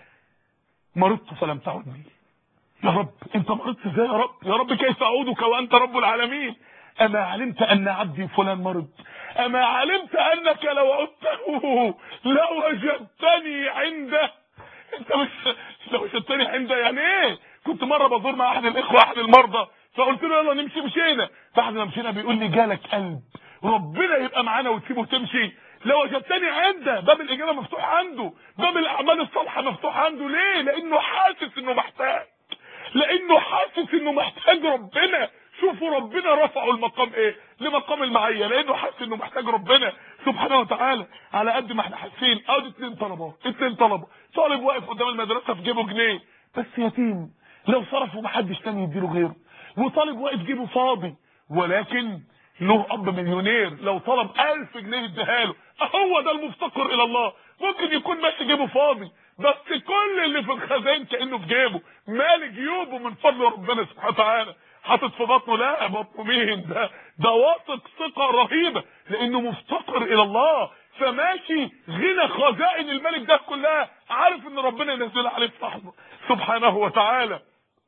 مرضت فلم تعدني يا رب انت مرضت ازاي يا رب يا رب كيف اعودك وانت رب العالمين اما علمت ان عبدي فلان مرض اما علمت انك لو عدته لوجدتني عنده انت مش لو وجدتني عنده يعني ايه كنت مره بزور مع احد الاخوه احد المرضى فقلت له يلا نمشي مشينا بعد ما مشينا بيقول لي جالك قلب ربنا يبقى معانا وتسيبه تمشي لوجدتني عنده باب الاجابه مفتوح عنده باب الاعمال الصالحه مفتوح عنده ليه لانه حاسس انه محتاج لانه حاسس انه محتاج ربنا شوفوا ربنا رفعوا المقام ايه لمقام المعيه لانه حاسس انه محتاج ربنا سبحانه وتعالى على قد ما احنا حاسين ادي اتنين طلبه اتنين طلبه طالب واقف قدام المدرسه في جيبه جنيه بس يتيم لو صرفه محدش تاني يديله غيره وطالب واقف جيبه فاضي ولكن له اب مليونير لو طلب ألف جنيه يديها له هو ده المفتقر الى الله ممكن يكون ماشي جيبه فاضي بس كل اللي في الخزان كانه في جيبه مالي جيوبه من فضل ربنا سبحانه وتعالى حاطط في بطنه لا بطنه مين ده ده واثق ثقه رهيبه لانه مفتقر الى الله فماشي غنى خزائن الملك ده كلها عارف ان ربنا ينزل عليه في لحظه سبحانه وتعالى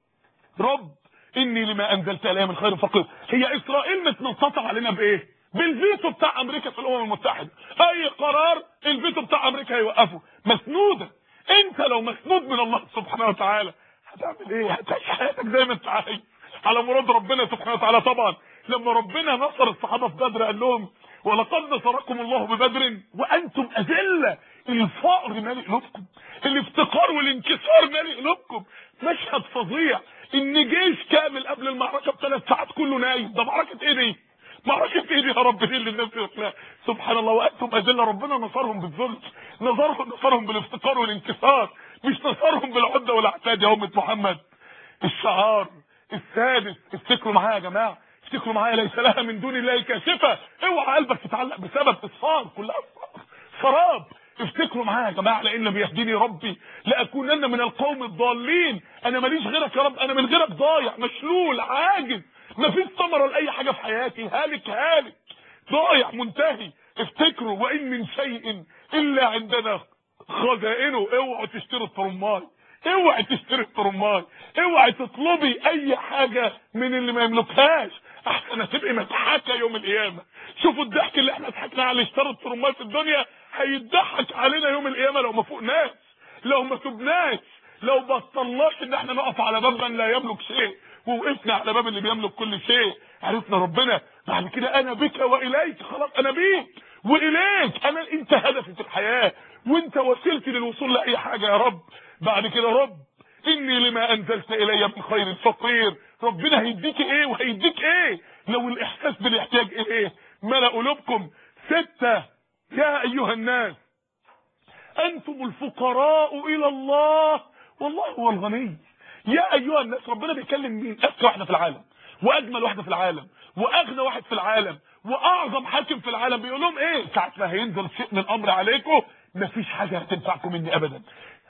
رب اني لما انزلت الي من خير فقير هي اسرائيل متنططه علينا بايه بالفيتو بتاع امريكا في الامم المتحده اي قرار الفيتو بتاع امريكا هيوقفه مسنوده انت لو مسنود من الله سبحانه وتعالى هتعمل ايه هتعيش حياتك زي ما انت عايز على مراد ربنا سبحانه وتعالى طبعا لما ربنا نصر الصحابه في بدر قال لهم ولقد نصركم الله ببدر وانتم اذله الفقر مالي قلوبكم الافتقار والانكسار مالي قلوبكم مشهد فظيع ان جيش كامل قبل المعركه بثلاث ساعات كله نايم ده معركه ايه دي معركه ايه دي يا رب دي اللي الناس بتقولها سبحان الله وانتم اذله ربنا نصرهم بالذل نصرهم نصرهم بالافتقار والانكسار مش نصرهم بالعده والعتاد يا امه محمد الشعار السادس افتكروا معايا يا جماعه افتكروا معايا ليس لها من دون الله كاشفه اوعى قلبك تتعلق بسبب اصفار كلها اصفار سراب افتكروا معايا يا جماعه لان لم يهديني ربي لاكونن من القوم الضالين انا ماليش غيرك يا رب انا من غيرك ضايع مشلول عاجز مفيش ثمره لاي حاجه في حياتي هالك هالك ضايع منتهي افتكروا وان من شيء الا عندنا خزائنه اوعوا تشتروا الطرماي اوعي تشتري الطرماي اوعي تطلبي اي حاجه من اللي ما يملكهاش احسن تبقي مضحكه يوم القيامه شوفوا الضحك اللي احنا ضحكنا على اللي اشترى الطرماي في الدنيا هيضحك علينا يوم القيامه لو ما فوقناش لو ما تبناش لو بطلناش ان احنا نقف على باب من لا يملك شيء ووقفنا على باب اللي بيملك كل شيء عرفنا ربنا بعد كده انا بك واليك خلاص انا بيك واليك انا انت هدفي في الحياه وانت وسيلتي للوصول لاي حاجه يا رب بعد كده رب اني لما انزلت الي من خير فقير ربنا هيديك ايه وهيديك ايه لو الاحساس بالاحتياج ايه ملا قلوبكم ستة يا ايها الناس انتم الفقراء الى الله والله هو الغني يا ايها الناس ربنا بيكلم مين اذكى واحده في العالم واجمل واحده في العالم واغنى واحد في العالم واعظم حاكم في العالم بيقول لهم ايه ساعه ما هينزل شيء من امر عليكم مفيش حاجه هتنفعكم مني ابدا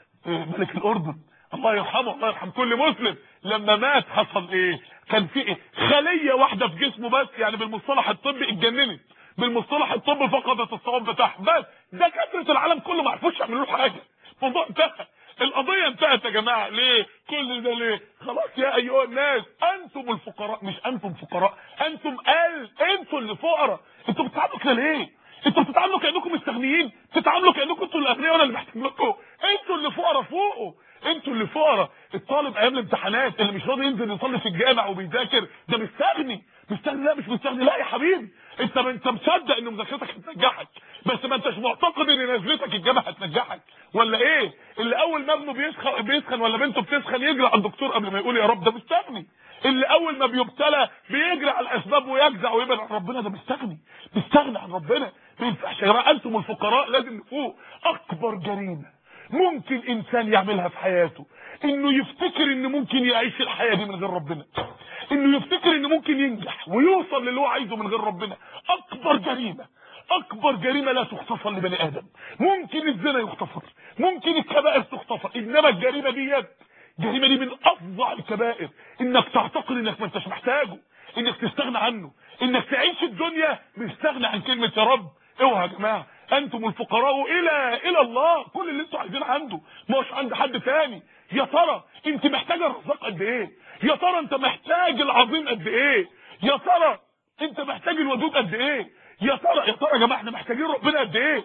ملك الاردن الله يرحمه الله يرحم كل مسلم لما مات حصل ايه كان في إيه؟ خليه واحده في جسمه بس يعني بالمصطلح الطبي اتجننت بالمصطلح الطبي فقدت الصواب بتاعها بس دكاتره العالم كله ما عرفوش يعملوا له حاجه الموضوع انتهى القضيه انتهت يا جماعه ليه كل ده ليه خلاص يا ايها الناس انتم الفقراء مش انتم فقراء انتم قال انتم اللي فقراء انتوا بتتعاملوا كده ليه انتوا بتتعاملوا كانكم مستغنيين بتتعاملوا كانكم انتوا الاغنياء وانا اللي محتاج لكم انتوا اللي فقراء فوقه انتوا اللي فقراء الطالب ايام الامتحانات اللي مش راضي ينزل يصلي في الجامع وبيذاكر ده مستغني مستغني لا مش مستغني لا يا حبيبي انت ما انت مصدق ان مذاكرتك هتنجحك بس ما انتش معتقد ان نزلتك الجامعه هتنجحك ولا ايه اللي اول ما ابنه بيسخن بيسخن ولا بنته بتسخن يجري على الدكتور قبل ما يقول يا رب ده مستغني اللي اول ما بيبتلى بيجري على الاسباب ويجزع ويبعد عن ربنا ده مستغني مستغني عن ربنا ما ينفعش يا جماعه انتم الفقراء لازم نفوق اكبر جريمه ممكن انسان يعملها في حياته انه يفتكر ان ممكن يعيش الحياه دي من غير ربنا انه يفتكر ان ممكن ينجح ويوصل للي هو عايزه من غير ربنا اكبر جريمه اكبر جريمه لا تغتفر لبني ادم ممكن الزنا يغتفر ممكن الكبائر تغتفر انما الجريمه ديت الجريمه دي من افظع الكبائر انك تعتقد انك ما انتش محتاجه انك تستغنى عنه انك تعيش الدنيا مستغنى عن كلمه يا رب اوعى يا جماعه انتم الفقراء الى الى الله كل اللي انتوا عايزين عنده ما هوش عند حد تاني يا ترى انت محتاجه الرزاق قد ايه يا ترى انت محتاج العظيم قد ايه يا ترى انت محتاج الودود قد ايه يا ترى يا ترى يا جماعه احنا محتاجين ربنا قد ايه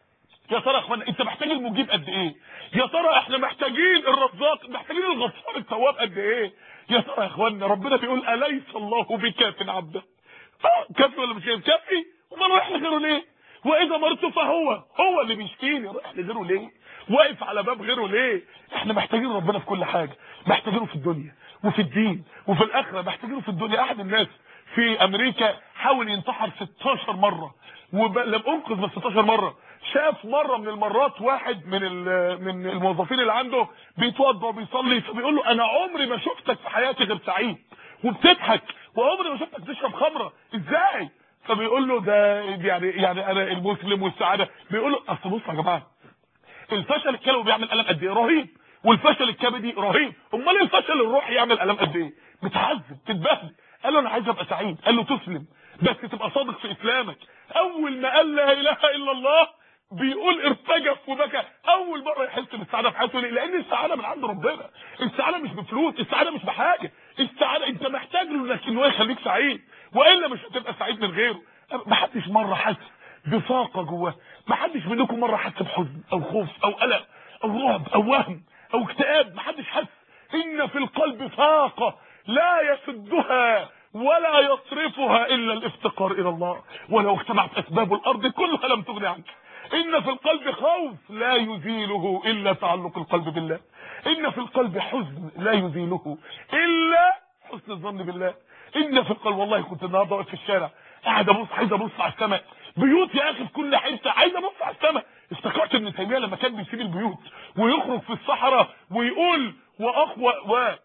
يا ترى يا اخوانا انت محتاج المجيب قد ايه يا ترى احنا محتاجين الرزاق محتاجين الغفار التواب قد ايه يا ترى يا اخوانا ربنا بيقول اليس الله بكاف عبده اه كافي ولا مش كافي امال رايح لغيره ليه واذا مرضت فهو هو اللي بيشفيني رايح لغيره ليه واقف على باب غيره ليه احنا محتاجين ربنا في كل حاجه محتاجينه في الدنيا وفي الدين وفي الاخره محتاجينه في الدنيا احد الناس في امريكا حاول ينتحر 16 مره ولم انقذ من 16 مره شاف مره من المرات واحد من من الموظفين اللي عنده بيتوضى وبيصلي فبيقول له انا عمري ما شفتك في حياتي غير سعيد وبتضحك وعمري ما شفتك تشرب خمره ازاي فبيقول له ده يعني يعني انا المسلم والسعاده بيقول له اصل بصوا يا جماعه الفشل الكلوي بيعمل الم قد ايه رهيب والفشل الكبدي رهيب امال الفشل الروحي يعمل الم قد ايه بتعذب تتبهدل قال له انا عايز ابقى سعيد قال له تسلم بس تبقى صادق في اسلامك اول ما قال لا اله الا الله بيقول ارتجف وبكى اول مره يحس بالسعاده في حياته ليه لان السعاده من عند ربنا السعاده مش بفلوس السعاده مش بحاجه السعاده انت محتاج له انك ان هو يخليك سعيد والا مش هتبقى سعيد من غيره ما حدش مره حس بفاقه جواه ما حدش منكم مره حس بحزن او خوف او قلق او رعب او وهم او اكتئاب ما حدش حس ان في القلب فاقه لا يسدها ولا يصرفها الا الافتقار الى الله ولو اجتمعت اسباب الارض كلها لم تغني عنك ان في القلب خوف لا يزيله الا تعلق القلب بالله ان في القلب حزن لا يزيله الا حسن الظن بالله ان في القلب والله كنت النهارده واقف في الشارع قاعد ابص عايز ابص على السماء بيوت يا اخي في كل حته عايز ابص على السماء افتكرت ابن تيميه لما كان بيسيب البيوت ويخرج في الصحراء ويقول واخوى و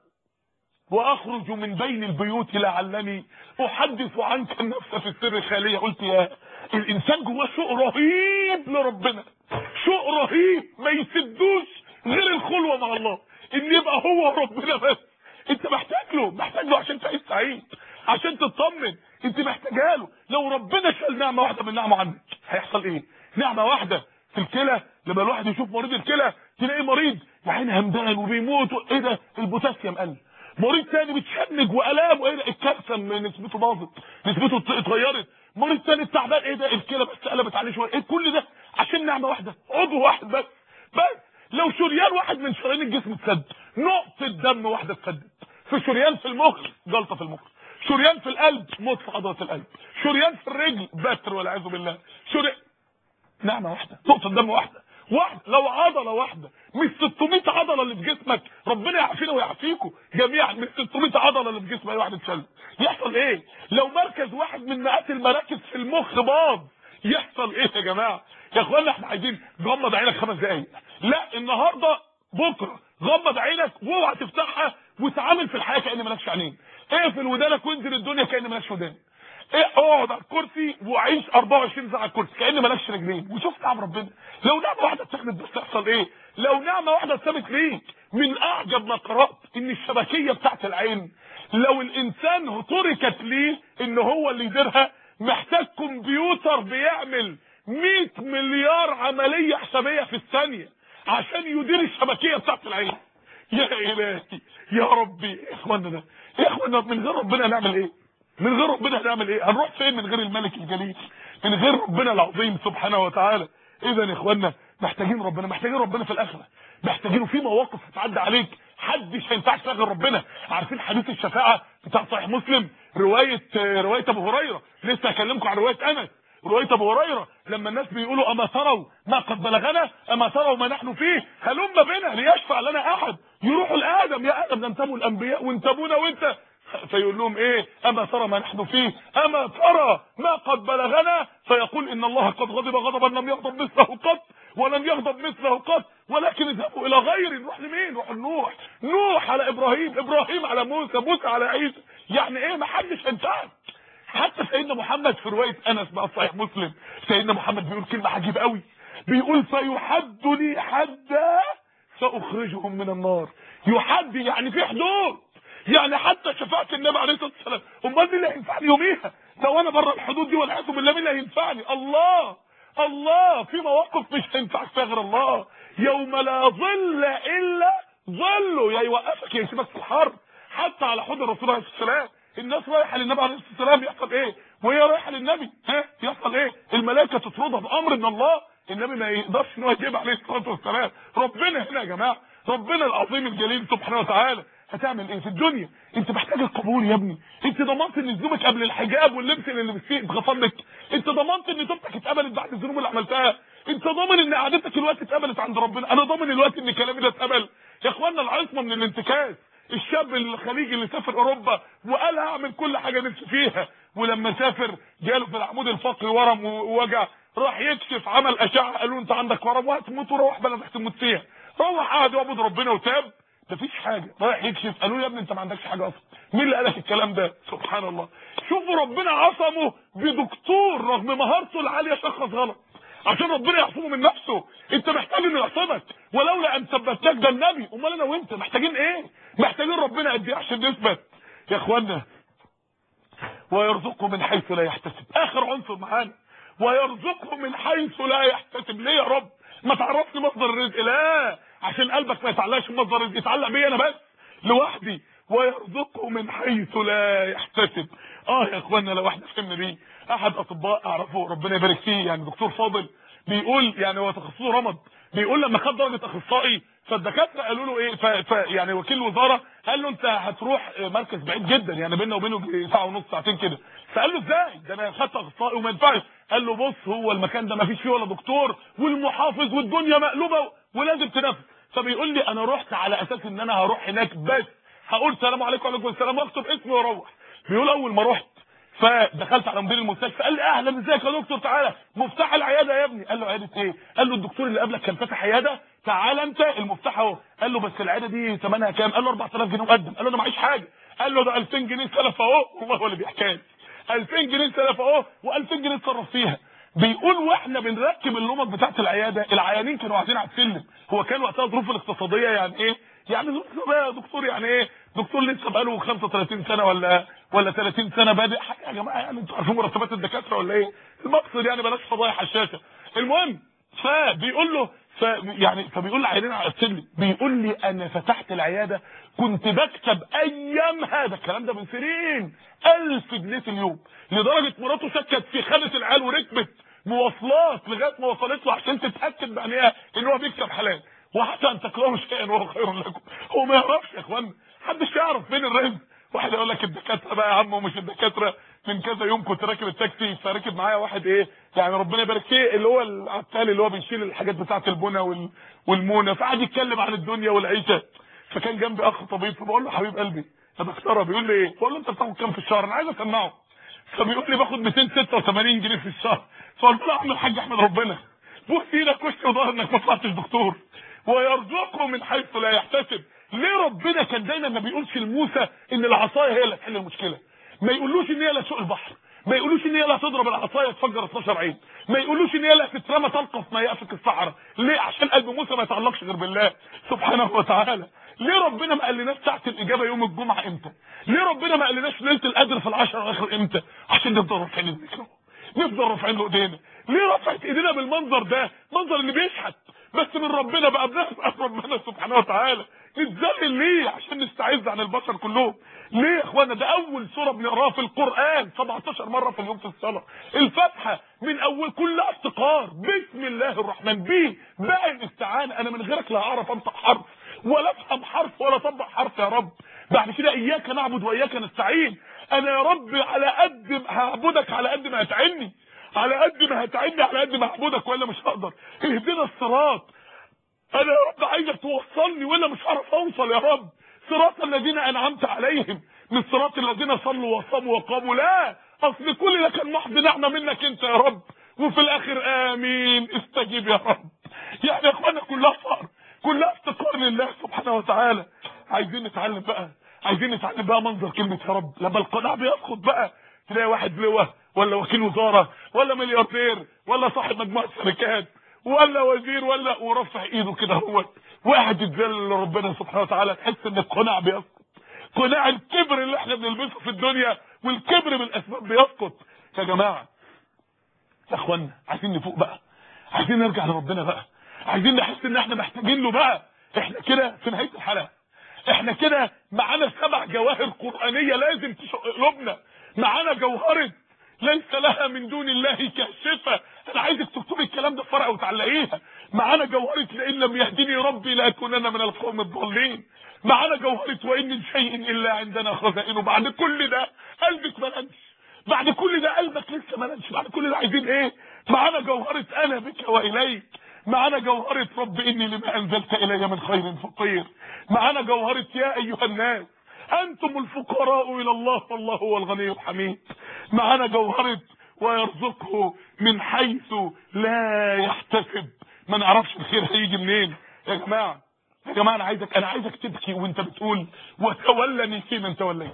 واخرج من بين البيوت لعلني احدث عنك النفس في السر خاليه قلت يا الانسان جواه شوق رهيب لربنا شوق رهيب ما يسدوش غير الخلوه مع الله ان يبقى هو ربنا بس انت محتاج له محتاج له عشان تعيش سعيد عشان تطمن انت محتاجه له لو ربنا شال نعمه واحده من نعمه عنك هيحصل ايه نعمه واحده في الكلى لما الواحد يشوف مريض الكلى تلاقيه مريض يا عيني همدان وبيموت ايه ده البوتاسيوم قل مريض تاني بتشنج والام وايه ده الكالسيوم نسبته باظت نسبته اتغيرت مريض تاني تعبان ايه ده الكلى بس قلبت عليه شويه ايه كل ده عشان نعمه واحده عضو واحد بس بس لو شريان واحد من شرايين الجسم اتسد نقطه دم واحده اتسدت في شريان في المخ جلطه في المخ شريان في القلب موت في عضله القلب شريان في الرجل بتر والعياذ بالله شريان نعمه واحده نقطه دم واحده واحده لو عضله واحده مش 600 عضله اللي في جسمك ربنا يعافينا ويعافيكم جميعا مش 600 عضله اللي في جسم اي واحد اتشل يحصل ايه لو مركز واحد من مئات المراكز في المخ باظ يحصل ايه يا جماعه يا اخوانا احنا عايزين غمض عينك خمس دقايق لا النهارده بكره غمض عينك واوعى تفتحها وتعامل في الحياه كان مالكش عينين اقفل ودانك وانزل الدنيا كان مالكش ودان ايه اقعد على الكرسي وعيش 24 ساعه على الكرسي كان مالكش رجلين وشوف نعم ربنا لو نعمه واحده اتخذت بس تحصل ايه لو نعمه واحده اتثبت ليك من اعجب ما قرات ان الشبكيه بتاعت العين لو الانسان تركت ليه ان هو اللي يديرها محتاج كمبيوتر بيعمل 100 مليار عمليه حسابيه في الثانيه عشان يدير الشبكيه بتاعت العين يا الهي يا ربي يا اخوانا يا اخوانا من غير ربنا هنعمل ايه من غير ربنا هنعمل ايه هنروح فين من غير الملك الجليل من غير ربنا العظيم سبحانه وتعالى اذا يا اخوانا محتاجين ربنا محتاجين ربنا في الاخره محتاجينه في مواقف هتعدي عليك حدش هينفعش فيها غير ربنا عارفين حديث الشفاعه بتاع صحيح مسلم روايه روايه ابو هريره لسه هكلمكم عن روايه انس روايه ابو هريره لما الناس بيقولوا اما تروا ما قد بلغنا اما تروا ما نحن فيه هلم بنا ليشفع لنا احد يروحوا لادم يا ادم ده انتموا الانبياء وانتمونا وانت فيقول لهم ايه اما ترى ما نحن فيه اما ترى ما قد بلغنا فيقول ان الله قد غضب غضبا لم يغضب مثله قط ولم يغضب مثله قط ولكن اذهبوا الى غير نروح لمين نروح لنوح نوح على ابراهيم ابراهيم على موسى موسى على عيسى يعني ايه ما حدش هينفعك حتى سيدنا محمد في روايه انس بقى صحيح مسلم سيدنا محمد بيقول كلمه عجيبه قوي بيقول فيحد لي حدا ساخرجهم من النار يحد يعني في حدود يعني حتى شفاعه النبي عليه الصلاه والسلام امال مين اللي هينفعني يوميها لو انا بره الحدود دي والعياذ بالله مين اللي هينفعني الله الله في مواقف مش هينفعك فيها غير الله يوم لا ظل الا ظله يا يوقفك يا يسيبك في الحر حتى على حوض الرسول عليه الصلاه والسلام الناس رايحه للنبي عليه الصلاه والسلام يحصل ايه وهي رايحه للنبي ها يحصل ايه الملائكه تطردها بامر من الله النبي ما يقدرش ان هو يجيب عليه الصلاه والسلام ربنا هنا يا جماعه ربنا العظيم الجليل سبحانه وتعالى هتعمل ايه في الدنيا انت محتاج القبول يا ابني انت ضمنت ان ذنوبك قبل الحجاب واللبس اللي لبستيه اتغفر لك انت ضمنت ان توبتك اتقبلت بعد الذنوب اللي عملتها انت ضامن ان قعدتك الوقت اتقبلت عند ربنا انا ضامن الوقت ان كلامي ده اتقبل يا اخوانا العصمه من الانتكاس الشاب الخليجي اللي سافر اوروبا وقال هعمل كل حاجه نفسي فيها ولما سافر جاله في العمود الفقري ورم ووجع راح يكشف عمل اشعه قالوا له انت عندك ورم وهتموت وروح بلدك تموت فيها روح قعد يعبد ربنا وتاب مفيش حاجه رايح يكشف قالوا له يا ابني انت ما عندكش حاجه اصلا مين اللي قالك الكلام ده سبحان الله شوفوا ربنا عصمه بدكتور رغم مهارته العاليه شخص غلط عشان ربنا يعصمه من نفسه انت محتاج انه يعصمك ولولا ان ثبتناك ده النبي امال انا وانت محتاجين ايه محتاجين ربنا قد ايه عشان نثبت يا اخوانا ويرزقه من حيث لا يحتسب اخر عنصر معانا ويرزقه من حيث لا يحتسب ليه يا رب ما تعرفني مصدر الرزق لا عشان قلبك ما يتعلقش بمصدر الرزق يتعلق بيا انا بس لوحدي ويرزقه من حيث لا يحتسب اه يا اخوانا لو احنا فهمنا دي احد اطباء اعرفه ربنا يبارك فيه يعني دكتور فاضل بيقول يعني هو تخصصه رمد بيقول لما خد درجه اخصائي فالدكاتره قالوا له ايه ف... ف... يعني وكيل الوزاره قال له انت هتروح مركز بعيد جدا يعني بيننا وبينه ساعه ونص ساعتين كده فقال له ازاي ده انا خدت اخصائي وما ينفعش قال له بص هو المكان ده ما فيش فيه ولا دكتور والمحافظ والدنيا مقلوبه ولازم تنفذ فبيقول لي انا رحت على اساس ان انا هروح هناك بس هقول سلام عليكم وعليكم السلام واكتب اسمي واروح بيقول اول ما رحت فدخلت على مدير المستشفى قال لي اهلا ازيك يا دكتور تعالى مفتاح العياده يا ابني قال له عياده ايه قال له الدكتور اللي قبلك كان فاتح عياده تعالى انت المفتاح اهو قال له بس العياده دي ثمنها كام قال له 4000 جنيه مقدم قال له انا معيش حاجه قال له ده 2000 جنيه سلف اهو والله هو اللي بيحكي لي 2000 جنيه سلف اهو و2000 جنيه اتصرف فيها بيقول واحنا بنركب اللمض بتاعت العياده العيانين كانوا قاعدين على السلم هو كان وقتها ظروف الاقتصاديه يعني ايه يعني ظروف يا دكتور يعني ايه دكتور لسه بقاله 35 سنه ولا ولا 30 سنه بادئ حاجه يا جماعه يعني انتوا عارفين مرتبات الدكاتره ولا ايه المقصد يعني بلاش فضايح على الشاشه المهم فبيقول له ف يعني فبيقول لعيانين على السلم بيقول لي انا فتحت العياده كنت بكتب ايام هذا الكلام ده من سنين 1000 جنيه في اليوم لدرجه مراته شكت في خانه العيال وركبت مواصلات لغايه ما وصلت له عشان تتاكد بعديها ان هو بيكسب حلال وحتى ان تكرهوا شيئا وهو خير لكم هو ما يعرفش يا اخوانا محدش يعرف فين الرزق واحد يقول لك الدكاتره بقى يا عم ومش الدكاتره من كذا يوم كنت راكب التاكسي فركب معايا واحد ايه يعني ربنا يبارك فيه اللي هو العتال اللي هو بيشيل الحاجات بتاعه البنا وال... والمونه فقعد يتكلم عن الدنيا والعيشه فكان جنبي اخ طبيب فبقول له حبيب قلبي يا دكتوره بيقول لي ايه بقول له انت بتاخد كام في الشهر انا عايز اسمعه فبيقول لي باخد 286 جنيه في الشهر فقلت له يا عم الحاج احمد ربنا بوس ايدك وش وظهر انك ما طلعتش دكتور ويرزقه من حيث لا يحتسب ليه ربنا كان دايما ما بيقولش لموسى ان العصايه هي اللي تحل المشكله ما يقولوش ان هي اللي تسوق البحر ما يقولوش ان هي اللي هتضرب العصايه تفجر 12 عين ما يقولوش ان هي اللي هتترمى تلقف ما يافك الصحراء ليه عشان قلب موسى ما يتعلقش غير بالله سبحانه وتعالى ليه ربنا ما قالناش ساعه الاجابه يوم الجمعه امتى ليه ربنا ما قالناش ليله القدر في العشر الاخر امتى عشان نفضل رافعين الذكر نفضل رافعين ايدينا ليه رفعت ايدينا بالمنظر ده منظر اللي بيشحت بس من ربنا بقى بنسال ربنا سبحانه وتعالى نتذلل ليه عشان نستعز عن البشر كلهم ليه يا اخوانا ده اول سوره بنقراها في القران 17 مره في اليوم في الصلاه الفاتحه من اول كلها افتقار بسم الله الرحمن به باقي الاستعانه انا من غيرك لا اعرف انطق حرف ولا افهم حرف ولا اطبق حرف يا رب بعد كده اياك نعبد واياك نستعين انا يا رب على قد هعبدك على قد ما هتعني على قد ما هتعني على قد ما هعبدك ولا مش هقدر اهدنا الصراط انا يا رب عايزك توصلني ولا مش هعرف اوصل يا رب صراط الذين انعمت عليهم من صراط الذين صلوا وصاموا وقاموا لا اصل كل ده كان محض نعمه منك انت يا رب وفي الاخر امين استجيب يا رب يعني يا اخوانا كلها فقر كلها افتقار لله سبحانه وتعالى عايزين نتعلم بقى عايزين نتعلم بقى منظر كلمه يا رب لما القناع بيسقط بقى تلاقي واحد لواء ولا وكيل وزاره ولا ملياردير ولا صاحب مجموعه شركات ولا وزير ولا ورفع ايده كده هو وقاعد يتذلل لربنا سبحانه وتعالى تحس ان القناع بيسقط قناع الكبر اللي احنا بنلبسه في الدنيا والكبر بالاسباب بيسقط يا جماعه يا اخوانا عايزين نفوق بقى عايزين نرجع لربنا بقى عايزين نحس ان احنا محتاجين له بقى احنا كده في نهايه الحلقه احنا كده معانا سبع جواهر قرانيه لازم تشق قلوبنا معانا جوهره ليس لها من دون الله كاشفه انا عايزك تكتبي الكلام ده في ورقه وتعلقيها معانا جوهرة لئن لم يهدني ربي لاكونن من القوم الضالين معانا جوهرة وان من شيء الا عندنا خزائنه بعد كل ده قلبك ملنش بعد كل ده قلبك لسه ملنش بعد كل ده عايزين ايه معانا جوهرة انا بك واليك معانا جوهرة رب اني لما انزلت الي من خير فقير معانا جوهرة يا ايها الناس انتم الفقراء الى الله والله هو الغني الحميد معانا جوهرة ويرزقه من حيث لا يحتسب ما نعرفش الخير هيجي منين يا جماعه يا جماعه انا عايزك انا عايزك تبكي وانت بتقول وتولني في من توليت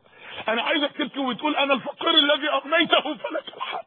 انا عايزك تبكي وتقول انا الفقير الذي اغنيته فلك الحمد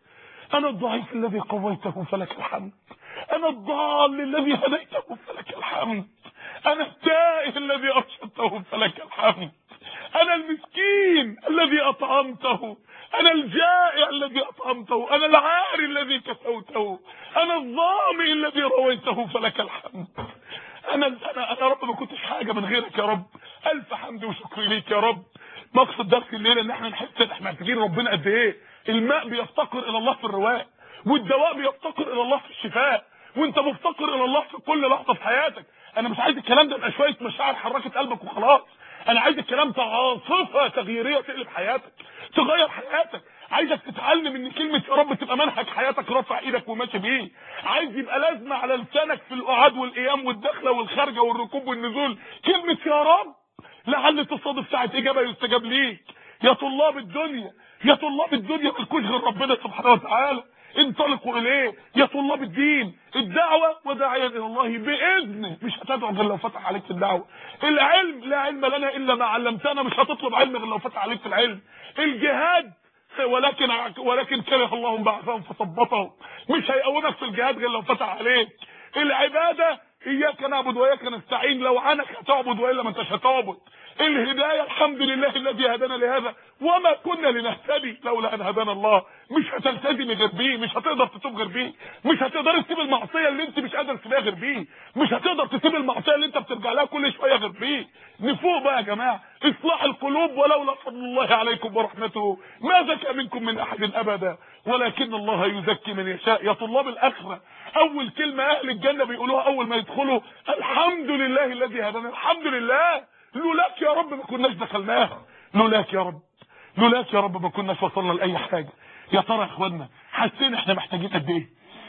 انا الضعيف الذي قويته فلك الحمد انا الضال الذي هديته فلك الحمد انا التائه الذي ارشدته فلك الحمد انا المسكين الذي اطعمته انا الجائع الذي اطعمته انا العاري الذي كسوته انا الظامئ الذي رويته فلك الحمد انا انا انا رب ما كنتش حاجه من غيرك يا رب الف حمد وشكر ليك يا رب مقصد درس الليله ان احنا نحس ان احنا محتاجين ربنا قد ايه الماء بيفتقر الى الله في الرواء والدواء بيفتقر الى الله في الشفاء وانت مفتقر الى الله في كل لحظه في حياتك انا مش عايز الكلام ده يبقى شويه مشاعر حركت قلبك وخلاص انا عايز الكلام ده عاصفه تغييريه تقلب حياتك تغير حياتك عايزك تتعلم ان كلمه يا رب تبقى منهج حياتك رافع ايدك وماشي بيه عايز يبقى لازمه على لسانك في القعاد والقيام والدخله والخارجه والركوب والنزول كلمه يا رب لعل تصادف ساعه اجابه يستجاب ليك يا طلاب الدنيا يا طلاب الدنيا ملكوش غير ربنا سبحانه وتعالى انطلقوا اليه يا طلاب الدين الدعوة وداعيا الى الله باذنه مش هتدعو غير لو فتح عليك في الدعوة العلم لا علم لنا الا ما علمتنا مش هتطلب علم غير لو فتح عليك في العلم الجهاد ولكن ولكن كره الله بعثهم فثبطهم مش هيقومك في الجهاد غير لو فتح عليك العبادة اياك نعبد واياك نستعين لو عنك هتعبد والا ما انتش هتعبد الهدايه الحمد لله الذي هدانا لهذا وما كنا لنهتدي لولا ان هدانا الله مش هتلتزم غير بيه مش هتقدر تتوب غير بيه مش هتقدر تسيب المعصيه اللي انت مش قادر تسيبها غير بيه مش هتقدر تسيب المعصيه اللي انت بترجع لها كل شويه غير بيه نفوق بقى يا جماعه اصلاح القلوب ولولا فضل الله عليكم ورحمته ما زكى منكم من احد ابدا ولكن الله يزكي من يشاء يا طلاب الاخره اول كلمه اهل الجنه بيقولوها اول ما يدخلوا الحمد لله الذي هدانا الحمد لله لولاك يا رب ما كناش دخلناها لولاك يا رب لولاك يا رب ما كناش وصلنا لاي حاجه يا ترى يا اخوانا حسينا احنا محتاجين قد ايه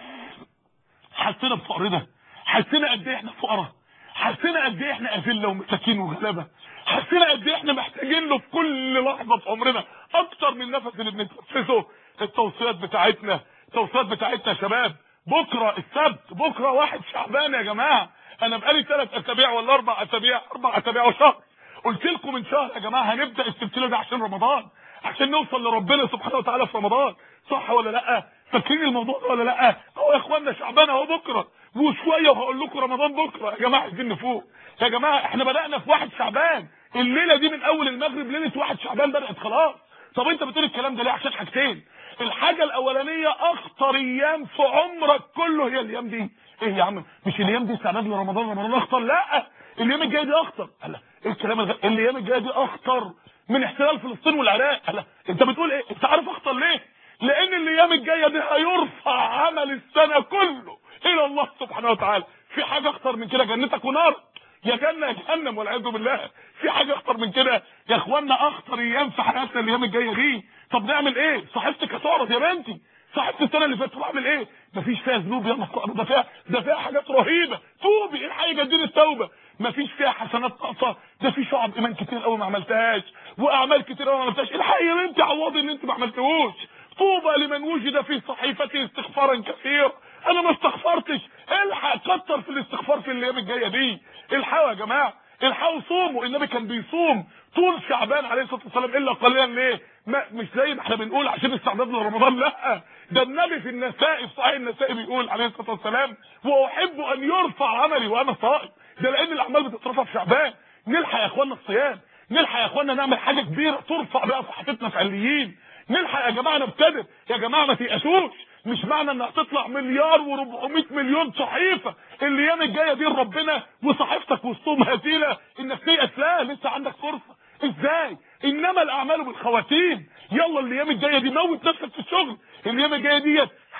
حسينا بفقرنا حسينا قد ايه احنا فقراء حسينا قد ايه احنا اذله ومساكين وغلابه حسينا قد ايه احنا محتاجين له في كل لحظه في عمرنا اكتر من النفس اللي بنتنفسه التوصيات بتاعتنا التوصيات بتاعتنا يا شباب بكره السبت بكره واحد شعبان يا جماعه انا بقالي ثلاث اسابيع ولا اربع اسابيع اربع اسابيع وشهر قلت لكم من شهر يا جماعه هنبدا السلسله دي عشان رمضان عشان نوصل لربنا سبحانه وتعالى في رمضان صح ولا لا فاكرين الموضوع ده ولا لا اهو يا اخوانا شعبان اهو بكره وشويه وهقول لكم رمضان بكره يا جماعه عايزين نفوق يا جماعه احنا بدانا في واحد شعبان الليله دي من اول المغرب ليله واحد شعبان بدات خلاص طب انت بتقول الكلام ده ليه عشان حاجتين الحاجه الاولانيه اخطر ايام في عمرك كله هي الايام دي ايه يا عم مش الايام دي استعداد لرمضان رمضان اخطر لا الايام الجايه دي اخطر لا ايه الكلام الغ... الايام الجايه دي اخطر من احتلال فلسطين والعراق لا انت بتقول ايه انت عارف اخطر ليه لان الايام الجايه دي هيرفع عمل السنه كله الى الله سبحانه وتعالى في حاجه اخطر من كده جنتك ونارك يا جنه يا جهنم والعياذ بالله في حاجه اخطر من كده يا اخوانا اخطر ايام في حياتنا الايام الجايه دي طب نعمل ايه صاحبتك هتعرض يا بنتي صاحبت السنه اللي فاتت بعمل ايه مفيش فيها ذنوب يا الله ده فيها ده فيها حاجات رهيبه توبي الحقي جدين التوبه مفيش فيها حسنات ناقصه ده في شعب ايمان كتير قوي ما عملتهاش واعمال كتير قوي ما عملتهاش الحقي يا بنتي عوضي ان انت ما عملتهوش طوبى لمن وجد في صحيفته استغفارا كثير انا ما استغفرتش الحق كتر في الاستغفار في الايام الجايه دي الحقوا يا جماعه الحقوا صوموا النبي كان بيصوم طول شعبان عليه الصلاه والسلام الا قليلا ليه ما مش زي ما احنا بنقول عشان استعداد لرمضان لا ده النبي في النسائي في صحيح النسائي بيقول عليه الصلاه والسلام واحب ان يرفع عملي وانا صائم ده لان الاعمال بتترفع في شعبان نلحق يا اخوانا الصيام نلحق يا اخوانا نعمل حاجه كبيره ترفع بقى صحتنا في عليين نلحق يا جماعه نبتدئ يا جماعه ما تيأسوش مش معنى انها تطلع مليار و400 مليون صحيفه الايام الجايه دي لربنا وصحيفتك وسطهم هزيله انك تيأس لا لسه عندك فرصه ازاي انما الاعمال بالخواتيم يلا الايام الجايه دي موت نفسك في الشغل الايام الجايه ديت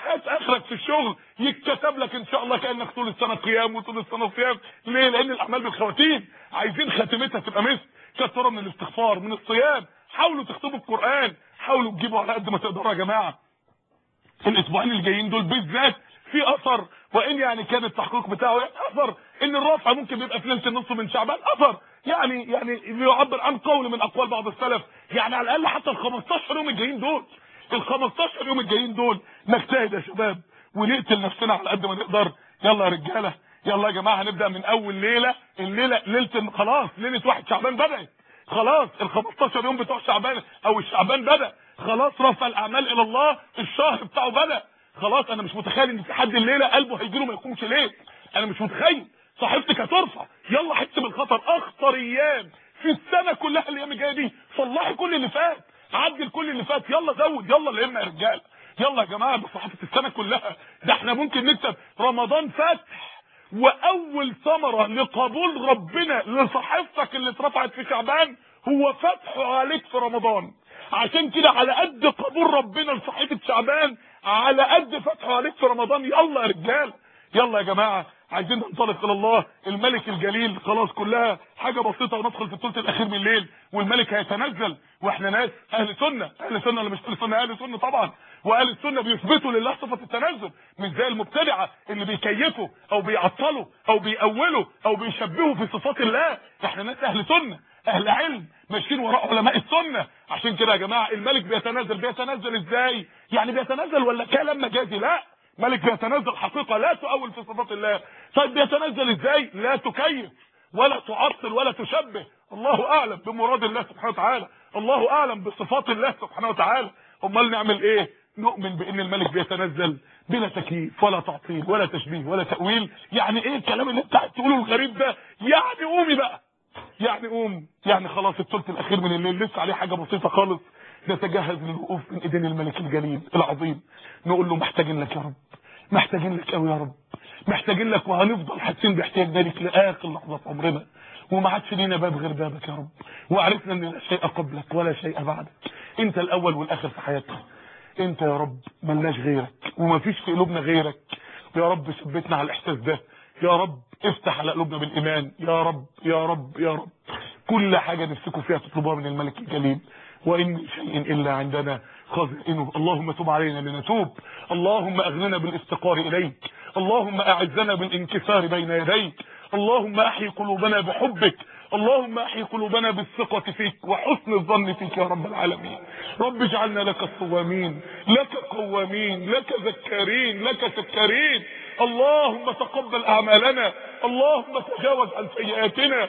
هات اخرك في الشغل يتكتب لك ان شاء الله كانك طول السنه قيام وطول السنه صيام ليه لان الاعمال بالخواتيم عايزين خاتمتها تبقى مثل كثره من الاستغفار من الصيام حاولوا تكتبوا القران حاولوا تجيبوا على قد ما تقدروا يا جماعه الاسبوعين الجايين دول بالذات في اثر وان يعني كان التحقيق بتاعه يعني اثر ان الرفع ممكن يبقى في ليله النص من شعبان اثر يعني يعني بيعبر عن قول من اقوال بعض السلف يعني على الاقل حتى ال 15 يوم الجايين دول ال 15 يوم الجايين دول نجتهد يا شباب ونقتل نفسنا على قد ما نقدر يلا يا رجاله يلا يا جماعه هنبدا من اول ليله الليله ليله خلاص ليله واحد شعبان بدات خلاص ال 15 يوم بتوع شعبان او الشعبان بدا خلاص رفع الاعمال الى الله الشهر بتاعه بدا خلاص انا مش متخيل ان في حد الليله قلبه هيجي له ما يقومش ليه انا مش متخيل صحيفتك هترفع يلا حس بالخطر اخطر ايام في السنه كلها الايام الجايه دي صلحي كل اللي فات عدل كل اللي فات يلا زود يلا لما يا رجاله يلا يا جماعه ده صحيفه السنه كلها ده احنا ممكن نكسب رمضان فتح واول ثمره لقبول ربنا لصحيفتك اللي اترفعت في شعبان هو فتحه عليك في رمضان عشان كده على قد قبول ربنا لصحيفه شعبان على قد فتحه عليك في رمضان يلا يا رجال يلا يا جماعه عايزين ننطلق الى الله الملك الجليل خلاص كلها حاجه بسيطه وندخل في الثلث الاخير من الليل والملك هيتنزل واحنا ناس اهل سنه اهل سنه ولا مش اهل سنه اهل سنه طبعا واهل السنه بيثبتوا لله صفه التنزل مش زي المبتدعه اللي بيكيفوا او بيعطلوا او بيأولوا او بيشبهوا في صفات الله احنا ناس اهل سنه اهل علم ماشيين وراء علماء السنه عشان كده يا جماعه الملك بيتنزل بيتنزل ازاي يعني بيتنزل ولا كلام مجازي لا ملك بيتنزل حقيقه لا تؤول في صفات الله طيب بيتنزل ازاي لا تكيف ولا تعطل ولا تشبه الله اعلم بمراد الله سبحانه وتعالى الله اعلم بصفات الله سبحانه وتعالى امال نعمل ايه نؤمن بان الملك بيتنزل بلا تكييف ولا تعطيل ولا تشبيه ولا تاويل يعني ايه الكلام اللي انت تقوله الغريب ده يعني قومي بقى يعني قوم يعني خلاص الثلث الاخير من الليل لسه عليه حاجه بسيطه خالص نتجهز للوقوف من ايدين الملك الجليل العظيم نقول له محتاجين لك يا رب محتاجين لك قوي يا رب محتاجين لك وهنفضل حاسين باحتياجنا لك لاخر لحظه في عمرنا وما عادش لينا باب غير بابك يا رب وعرفنا ان لا شيء قبلك ولا شيء بعدك انت الاول والاخر في حياتنا انت يا رب ملناش غيرك وما فيش في قلوبنا غيرك يا رب ثبتنا على الاحساس ده يا رب افتح على قلوبنا بالايمان يا رب يا رب يا رب كل حاجه نفسكم فيها تطلبوها من الملك الجليل وان من شيء الا عندنا خازنه اللهم تب علينا لنتوب اللهم اغننا بالافتقار اليك اللهم اعزنا بالانكسار بين يديك اللهم احي قلوبنا بحبك اللهم احي قلوبنا بالثقة فيك وحسن الظن فيك يا رب العالمين رب اجعلنا لك الصوامين لك قوامين لك ذكارين لك سكارين اللهم تقبل اعمالنا اللهم تجاوز عن سيئاتنا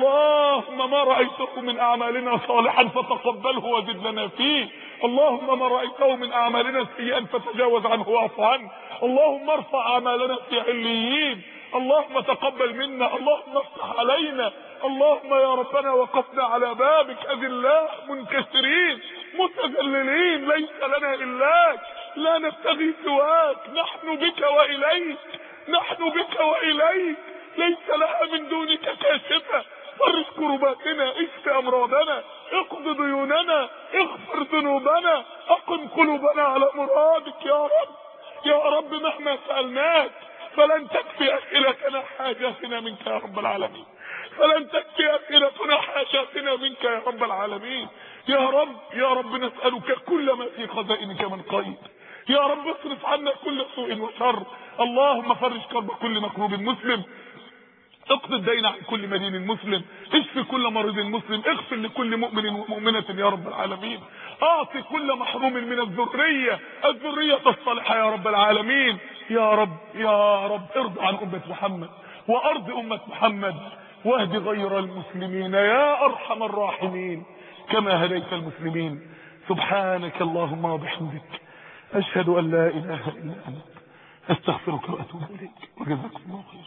اللهم ما رأيته من اعمالنا صالحا فتقبله وزد لنا فيه اللهم ما رأيته من اعمالنا سيئا فتجاوز عنه واعف عنه اللهم ارفع اعمالنا في عليين اللهم تقبل منا اللهم افتح علينا اللهم يا ربنا وقفنا على بابك اذلاء منكسرين متذللين ليس لنا الاك لا نبتغي سواك نحن بك واليك نحن بك واليك ليس لها من دونك كاشفه فرج كرباتنا اشف امراضنا اقض ديوننا اغفر ذنوبنا اقم قلوبنا على مرادك يا رب يا رب مهما سالناك فلن تكفي اسئلتنا حاجاتنا منك يا رب العالمين فلن تكفي اسئلتنا حاجاتنا منك يا رب العالمين يا رب يا رب نسالك كل ما في خزائنك من خير يا رب اصرف عنا كل سوء وشر اللهم فرج كرب كل مكروب مسلم اقض الدين عن كل مدين مسلم اشف كل مريض مسلم اغفر لكل مؤمن ومؤمنة يا رب العالمين اعطي كل محروم من الذرية الذرية الصالحة يا رب العالمين يا رب يا رب ارض عن أمة محمد وارض أمة محمد واهد غير المسلمين يا ارحم الراحمين كما هديت المسلمين سبحانك اللهم وبحمدك اشهد ان لا اله الا انت استغفرك واتوب اليك وجزاكم الله خير